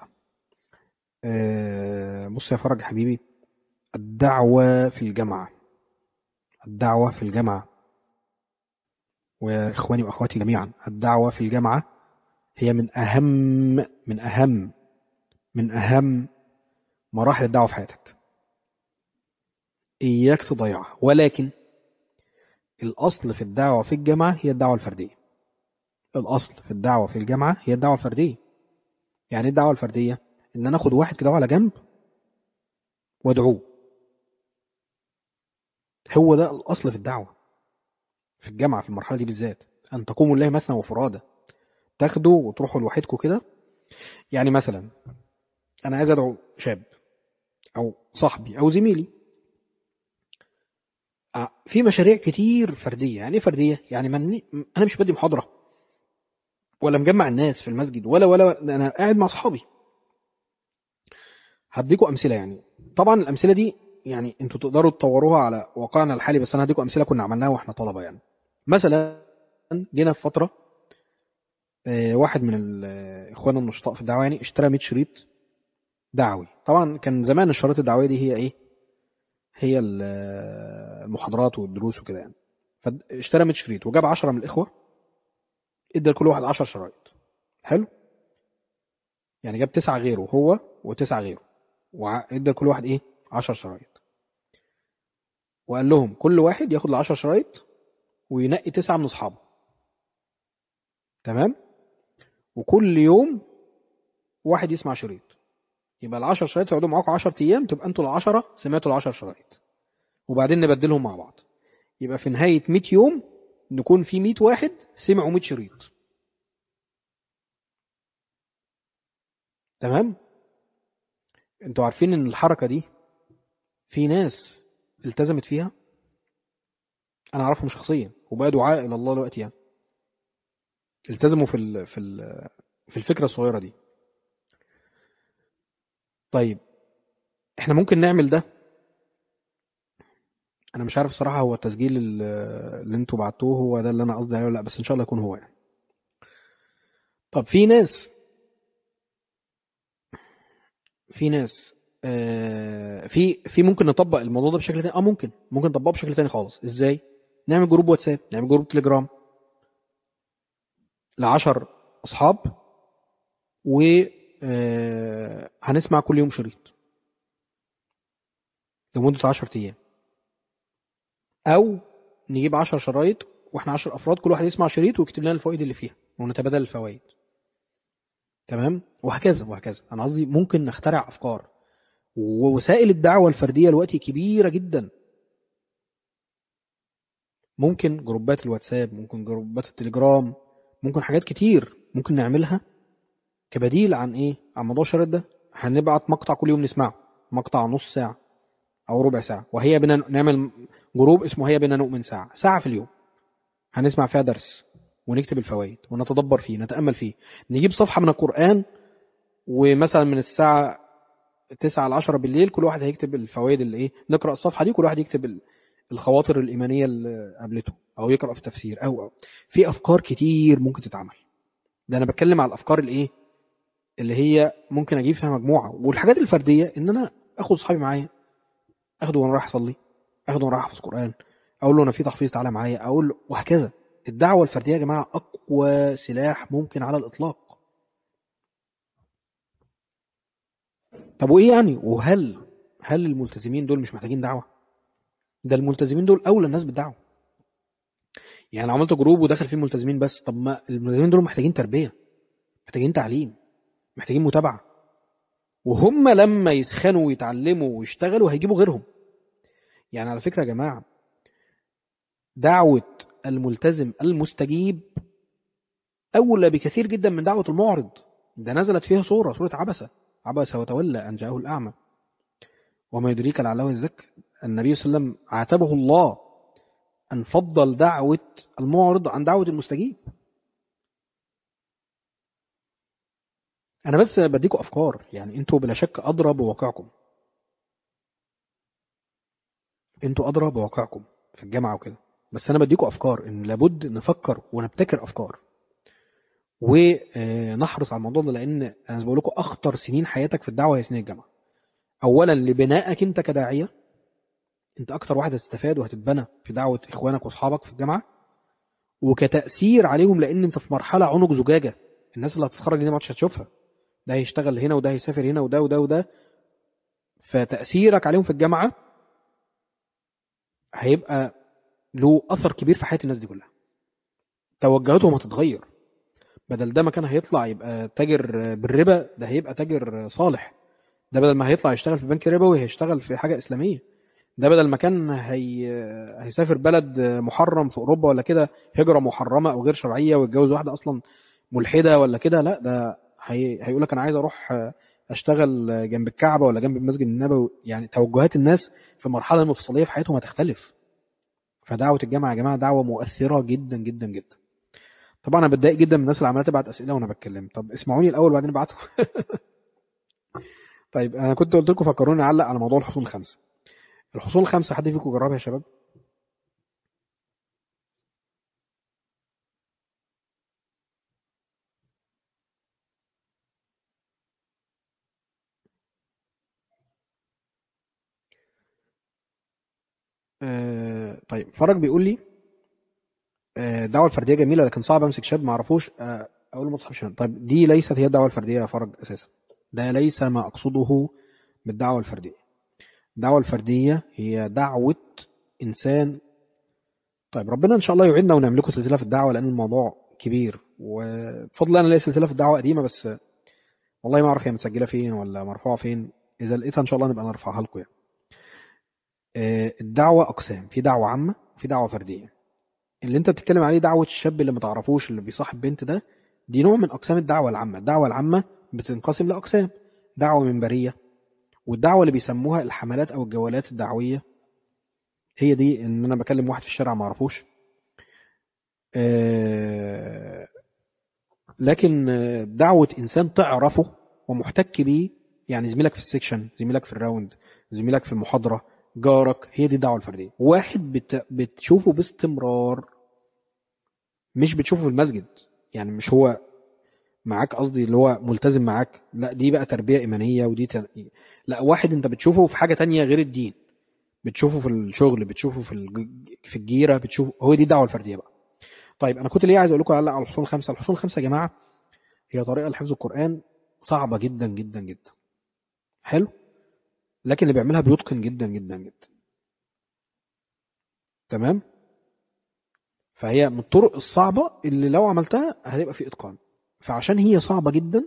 أه بص يا فرج حبيبي الدعوة في الجامعة الدعوة في الجامعة وإخواني وأخواتي جميعا الدعوة في الجامعة هي من أهم من أهم من أهم مراحل الدعوة في حياتك إياك تضيعها ولكن الأصل في الدعوة في الجامعة هي الدعوة الفردية الأصل في الدعوة في الجامعة هي الدعوة الفردية يعني الدعوة الفردية إن أنا أخد واحد كده على جنب وأدعوه هو ده الأصل في الدعوة في الجامعة في المرحلة دي بالذات أن تقوموا الله مثنى وفرادى تاخدوا وتروحوا لوحدكم كده يعني مثلا أنا عايز أدعو شاب أو صاحبي أو زميلي في مشاريع كتير فردية يعني ايه فردية يعني من أنا مش بدي محاضرة ولا مجمع الناس في المسجد ولا ولا انا قاعد مع اصحابي هديكم امثله يعني طبعا الامثله دي يعني انتوا تقدروا تطوروها على واقعنا الحالي بس انا هديكم امثله كنا عملناها واحنا طلبه يعني مثلا جينا في فتره واحد من اخواننا النشطاء في الدعوه يعني اشترى 100 شريط دعوي طبعا كان زمان الشرايط الدعويه دي هي ايه هي المحاضرات والدروس وكده يعني فاشترى 100 شريط وجاب 10 من الاخوه ادى لكل واحد 10 شرايط حلو يعني جاب تسعة غيره هو وتسعة غيره وادى كل واحد ايه 10 شرايط وقال لهم كل واحد ياخد ال 10 شرايط وينقي تسعة من اصحابه تمام وكل يوم واحد يسمع شريط يبقى ال 10 شرايط يقعدوا معاكم 10 ايام تبقى انتوا ال 10 سمعتوا ال 10 شرايط وبعدين نبدلهم مع بعض يبقى في نهاية 100 يوم نكون في 100 واحد سمعوا 100 شريط تمام انتوا عارفين ان الحركة دي في ناس التزمت فيها انا اعرفهم شخصيا وبقى دعاء الى الله دلوقتي يعني التزموا في ال في ال في الفكرة الصغيرة دي طيب احنا ممكن نعمل ده انا مش عارف الصراحة هو التسجيل ال- اللي انتوا بعتوه هو ده اللي انا قصدي عليه ولا لا بس ان شاء الله يكون هو يعني طب في ناس في ناس آه، في في ممكن نطبق الموضوع ده بشكل تاني اه ممكن ممكن نطبقه بشكل تاني خالص ازاي نعمل جروب واتساب نعمل جروب تليجرام لعشر اصحاب و آه، هنسمع كل يوم شريط لمدة 10 ايام او نجيب 10 شرايط واحنا 10 افراد كل واحد يسمع شريط ويكتب لنا الفوائد اللي فيها ونتبادل الفوائد تمام وهكذا وهكذا انا قصدي ممكن نخترع افكار ووسائل الدعوه الفرديه دلوقتي كبيره جدا ممكن جروبات الواتساب ممكن جروبات التليجرام ممكن حاجات كتير ممكن نعملها كبديل عن ايه عن موضوع الشريط ده هنبعت مقطع كل يوم نسمعه مقطع نص ساعه او ربع ساعه وهي بنا نعمل جروب اسمه هي بنا نؤمن ساعه ساعه في اليوم هنسمع فيها درس ونكتب الفوائد ونتدبر فيه نتامل فيه نجيب صفحه من القران ومثلا من الساعه 9 ل 10 بالليل كل واحد هيكتب الفوائد اللي ايه نقرا الصفحه دي كل واحد يكتب ال- الخواطر الايمانيه اللي قابلته او يقرا في تفسير او او في افكار كتير ممكن تتعمل ده انا بتكلم على الافكار الايه اللي هي ممكن اجيب فيها مجموعه والحاجات الفرديه ان انا اخد اصحابي معايا اخده وانا رايح اصلي اخده وانا رايح احفظ قران اقول له انا في تحفيظ تعالى معايا اقول له وهكذا الدعوه الفرديه يا جماعه اقوى سلاح ممكن على الاطلاق طب وايه يعني وهل هل الملتزمين دول مش محتاجين دعوه ده الملتزمين دول اولى الناس بالدعوه يعني عملت جروب ودخل فيه الملتزمين بس طب ما الملتزمين دول محتاجين تربيه محتاجين تعليم محتاجين متابعه وهم لما يسخنوا ويتعلموا ويشتغلوا هيجيبوا غيرهم يعني على فكره يا جماعه دعوه الملتزم المستجيب اولى بكثير جدا من دعوه المعرض ده نزلت فيها سوره سوره عبسه عبس وتولى ان جاءه الاعمى وما يدريك لعله يزكى النبي صلى الله عليه وسلم عاتبه الله أن فضل دعوة المعرض عن دعوة المستجيب أنا بس بديكم أفكار يعني أنتوا بلا شك أدرى بواقعكم أنتوا أدرى بواقعكم في الجامعة وكده بس أنا بديكم أفكار إن لابد نفكر ونبتكر أفكار ونحرص على الموضوع ده لأن أنا بقول لكم أخطر سنين حياتك في الدعوة هي سنين الجامعة أولا لبنائك أنت كداعية انت اكتر واحد هتستفاد وهتتبنى في دعوه اخوانك واصحابك في الجامعه وكتاثير عليهم لان انت في مرحله عنق زجاجه الناس اللي هتتخرج دي ما عادش هتشوفها ده هيشتغل هنا وده هيسافر هنا وده وده وده فتاثيرك عليهم في الجامعه هيبقى له اثر كبير في حياه الناس دي كلها توجهاتهم هتتغير بدل ده مكان هيطلع يبقى تاجر بالربا ده هيبقى تاجر صالح ده بدل ما هيطلع يشتغل في بنك ربوي هيشتغل في حاجه اسلاميه ده بدل ما كان هي... هيسافر بلد محرم في اوروبا ولا كده هجره محرمه او غير شرعيه ويتجوز واحده اصلا ملحده ولا كده لا ده هي... هيقول لك انا عايز اروح اشتغل جنب الكعبه ولا جنب المسجد النبوي يعني توجهات الناس في المرحله المفصليه في حياتهم هتختلف فدعوه الجامعه يا جماعه دعوه مؤثره جدا جدا جدا طبعا انا بتضايق جدا من الناس اللي عماله تبعت اسئله وانا بتكلم طب اسمعوني الاول وبعدين ابعتوا طيب انا كنت قلت لكم فكروني اعلق على موضوع الحصول الخمسه الحصول الخمسة حد فيكم جربها يا شباب آه طيب فرج بيقول لي آه الدعوة الفردية جميلة لكن صعب امسك شاب ما اعرفوش آه اقول ما تصحبش منه. طيب دي ليست هي الدعوه الفرديه يا فرج اساسا ده ليس ما اقصده بالدعوه الفرديه الدعوه الفرديه هي دعوه انسان طيب ربنا ان شاء الله يعيننا ونعمل لكم سلسله في الدعوه لان الموضوع كبير وبفضل الله انا ليا سلسله في الدعوه قديمه بس والله ما اعرف هي متسجله فين ولا مرفوعه فين اذا لقيتها ان شاء الله نبقى نرفعها لكم يعني آه، الدعوه اقسام في دعوه عامه وفي دعوه فرديه اللي انت بتتكلم عليه دعوه الشاب اللي ما تعرفوش اللي بيصاحب بنت ده دي نوع من اقسام الدعوه العامه الدعوه العامه بتنقسم لاقسام دعوه منبريه والدعوه اللي بيسموها الحملات او الجولات الدعويه هي دي ان انا بكلم واحد في الشارع ما اعرفوش آه، لكن آه، دعوه انسان تعرفه ومحتك بيه يعني زميلك في السكشن زميلك في الراوند زميلك في المحاضره جارك هي دي الدعوه الفرديه واحد بت... بتشوفه باستمرار مش بتشوفه في المسجد يعني مش هو معاك قصدي اللي هو ملتزم معاك لا دي بقى تربيه ايمانيه ودي ت... لا واحد انت بتشوفه في حاجه تانية غير الدين بتشوفه في الشغل بتشوفه في الج... في الجيره بتشوفه هو دي الدعوه الفرديه بقى طيب انا كنت ليه عايز اقول لكم على على الحصول الخمسه الحصول الخمسه يا جماعه هي طريقه لحفظ القران صعبه جدا جدا جدا حلو لكن اللي بيعملها بيتقن جدا جدا جدا تمام فهي من الطرق الصعبة اللي لو عملتها هتبقى في إتقان فعشان هي صعبة جدا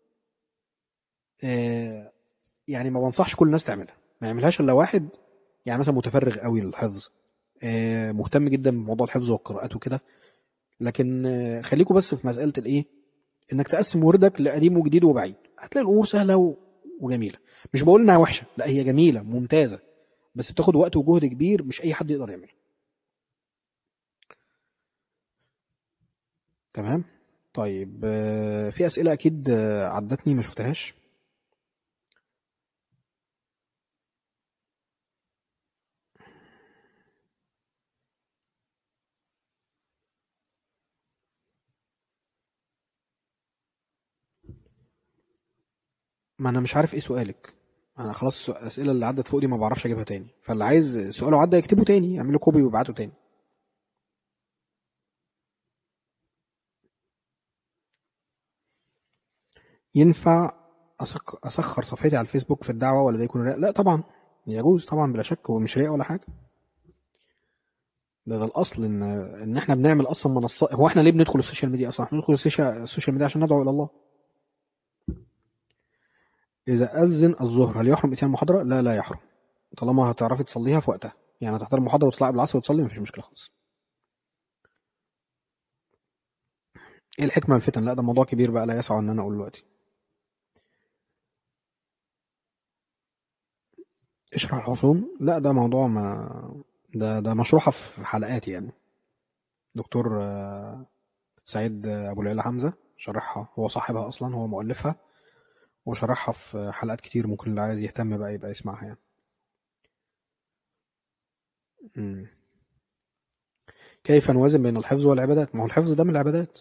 آه، يعني ما بنصحش كل الناس تعملها ما يعملهاش إلا واحد يعني مثلا متفرغ قوي للحفظ آه، مهتم جدا بموضوع الحفظ والقراءات وكده لكن آه، خليكوا بس في مسألة الإيه إنك تقسم وردك لقديم وجديد وبعيد هتلاقي الأمور سهلة و- وجميلة مش بقول إنها وحشة لا هي جميلة ممتازة بس بتاخد وقت وجهد كبير مش أي حد يقدر يعمله تمام طيب آه، في أسئلة أكيد آه، عدتني ما شفتهاش ما أنا مش عارف إيه سؤالك أنا خلاص الأسئلة اللي عدت فوق دي ما بعرفش أجيبها تاني فاللي عايز سؤاله عدى يكتبه تاني يعمله كوبي ويبعته تاني ينفع أسك- أسخر صفحتي على الفيسبوك في الدعوة ولا ده يكون رياء؟ لا طبعا يجوز طبعا بلا شك هو مش رياء ولا حاجة ده, ده الأصل إن إن إحنا بنعمل أصلا منصات هو إحنا ليه بندخل السوشيال ميديا أصلا؟ إحنا بندخل السوشيال السوشيال ميديا عشان ندعو إلى الله إذا أذن الظهر هل يحرم إتيان المحاضرة؟ لا لا يحرم طالما هتعرفي تصليها في وقتها يعني هتحضر المحاضرة وتطلعي بالعصر وتصلي مفيش مشكلة خالص إيه الحكمة من الفتن؟ لا ده موضوع كبير بقى لا يسع إن أنا أقول دلوقتي اشرح الحصون؟ لا ده موضوع ما ده ده مشروحة في حلقات يعني دكتور آه، سعيد أبو العلا حمزة شرحها هو صاحبها أصلا هو مؤلفها وشرحها في حلقات كتير ممكن اللي عايز يهتم بقى يبقى يسمعها يعني مم. كيف نوازن بين الحفظ والعبادات ما هو الحفظ ده من العبادات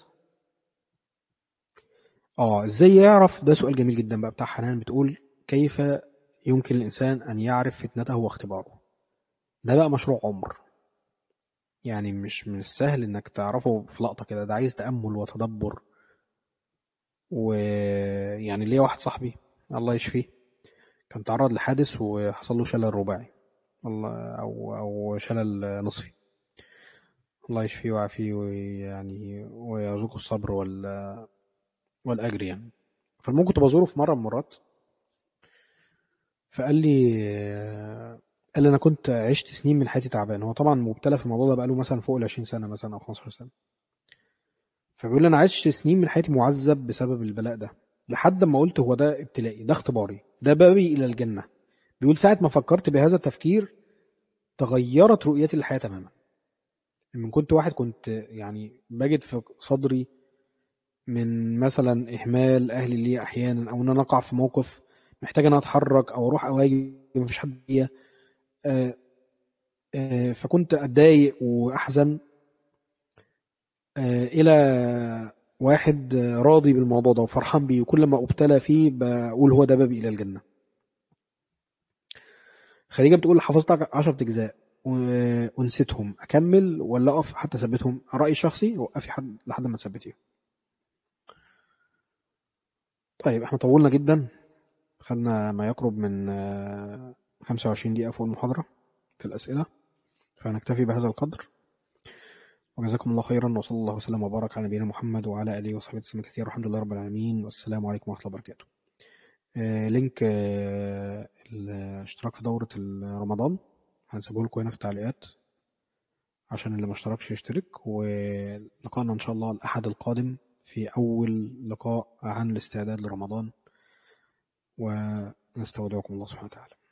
اه ازاي يعرف ده سؤال جميل جدا بقى بتاع حنان بتقول كيف يمكن الإنسان أن يعرف فتنته واختباره ده بقى مشروع عمر يعني مش من السهل انك تعرفه في لقطة كده ده عايز تأمل وتدبر ويعني ليا واحد صاحبي الله يشفيه كان تعرض لحادث وحصل له شلل رباعي الله او او شلل نصفي الله يشفيه ويعافيه ويعني ويرزقه الصبر وال والاجر يعني فالمهم كنت بزوره في مره من المرات فقال لي قال لي انا كنت عشت سنين من حياتي تعبان هو طبعا مبتلى في الموضوع ده بقاله مثلا فوق ال 20 سنه مثلا او 15 سنه فبيقول لي انا عشت سنين من حياتي معذب بسبب البلاء ده لحد ما قلت هو ده ابتلائي ده اختباري ده بابي الى الجنه بيقول ساعه ما فكرت بهذا التفكير تغيرت رؤيتي للحياه تماما من كنت واحد كنت يعني بجد في صدري من مثلا اهمال اهلي لي احيانا او ان انا اقع في موقف محتاج ان أنا اتحرك او اروح او اجي مفيش حد ليا آه، آه، فكنت اتضايق واحزن آه، الى واحد آه، راضي بالموضوع ده وفرحان بيه وكل ما ابتلى فيه بقول هو ده بابي الى الجنه خديجه بتقول حفظت 10 اجزاء و- ونسيتهم اكمل ولا اقف حتى اثبتهم رايي الشخصي وقفي حد لحد ما تثبتيهم طيب احنا طولنا جدا خدنا ما يقرب من آه، 25 دقيقة فوق المحاضرة في الأسئلة فنكتفي بهذا القدر وجزاكم الله خيرا وصلى الله وسلم وبارك على نبينا محمد وعلى آله وصحبه وسلم كثيرا والحمد لله رب العالمين والسلام عليكم ورحمة الله وبركاته آه، لينك آه، الاشتراك في دورة رمضان هنسيبه لكم هنا في التعليقات عشان اللي ما اشتركش يشترك ولقاءنا إن شاء الله الأحد القادم في أول لقاء عن الاستعداد لرمضان ونستودعكم الله سبحانه وتعالى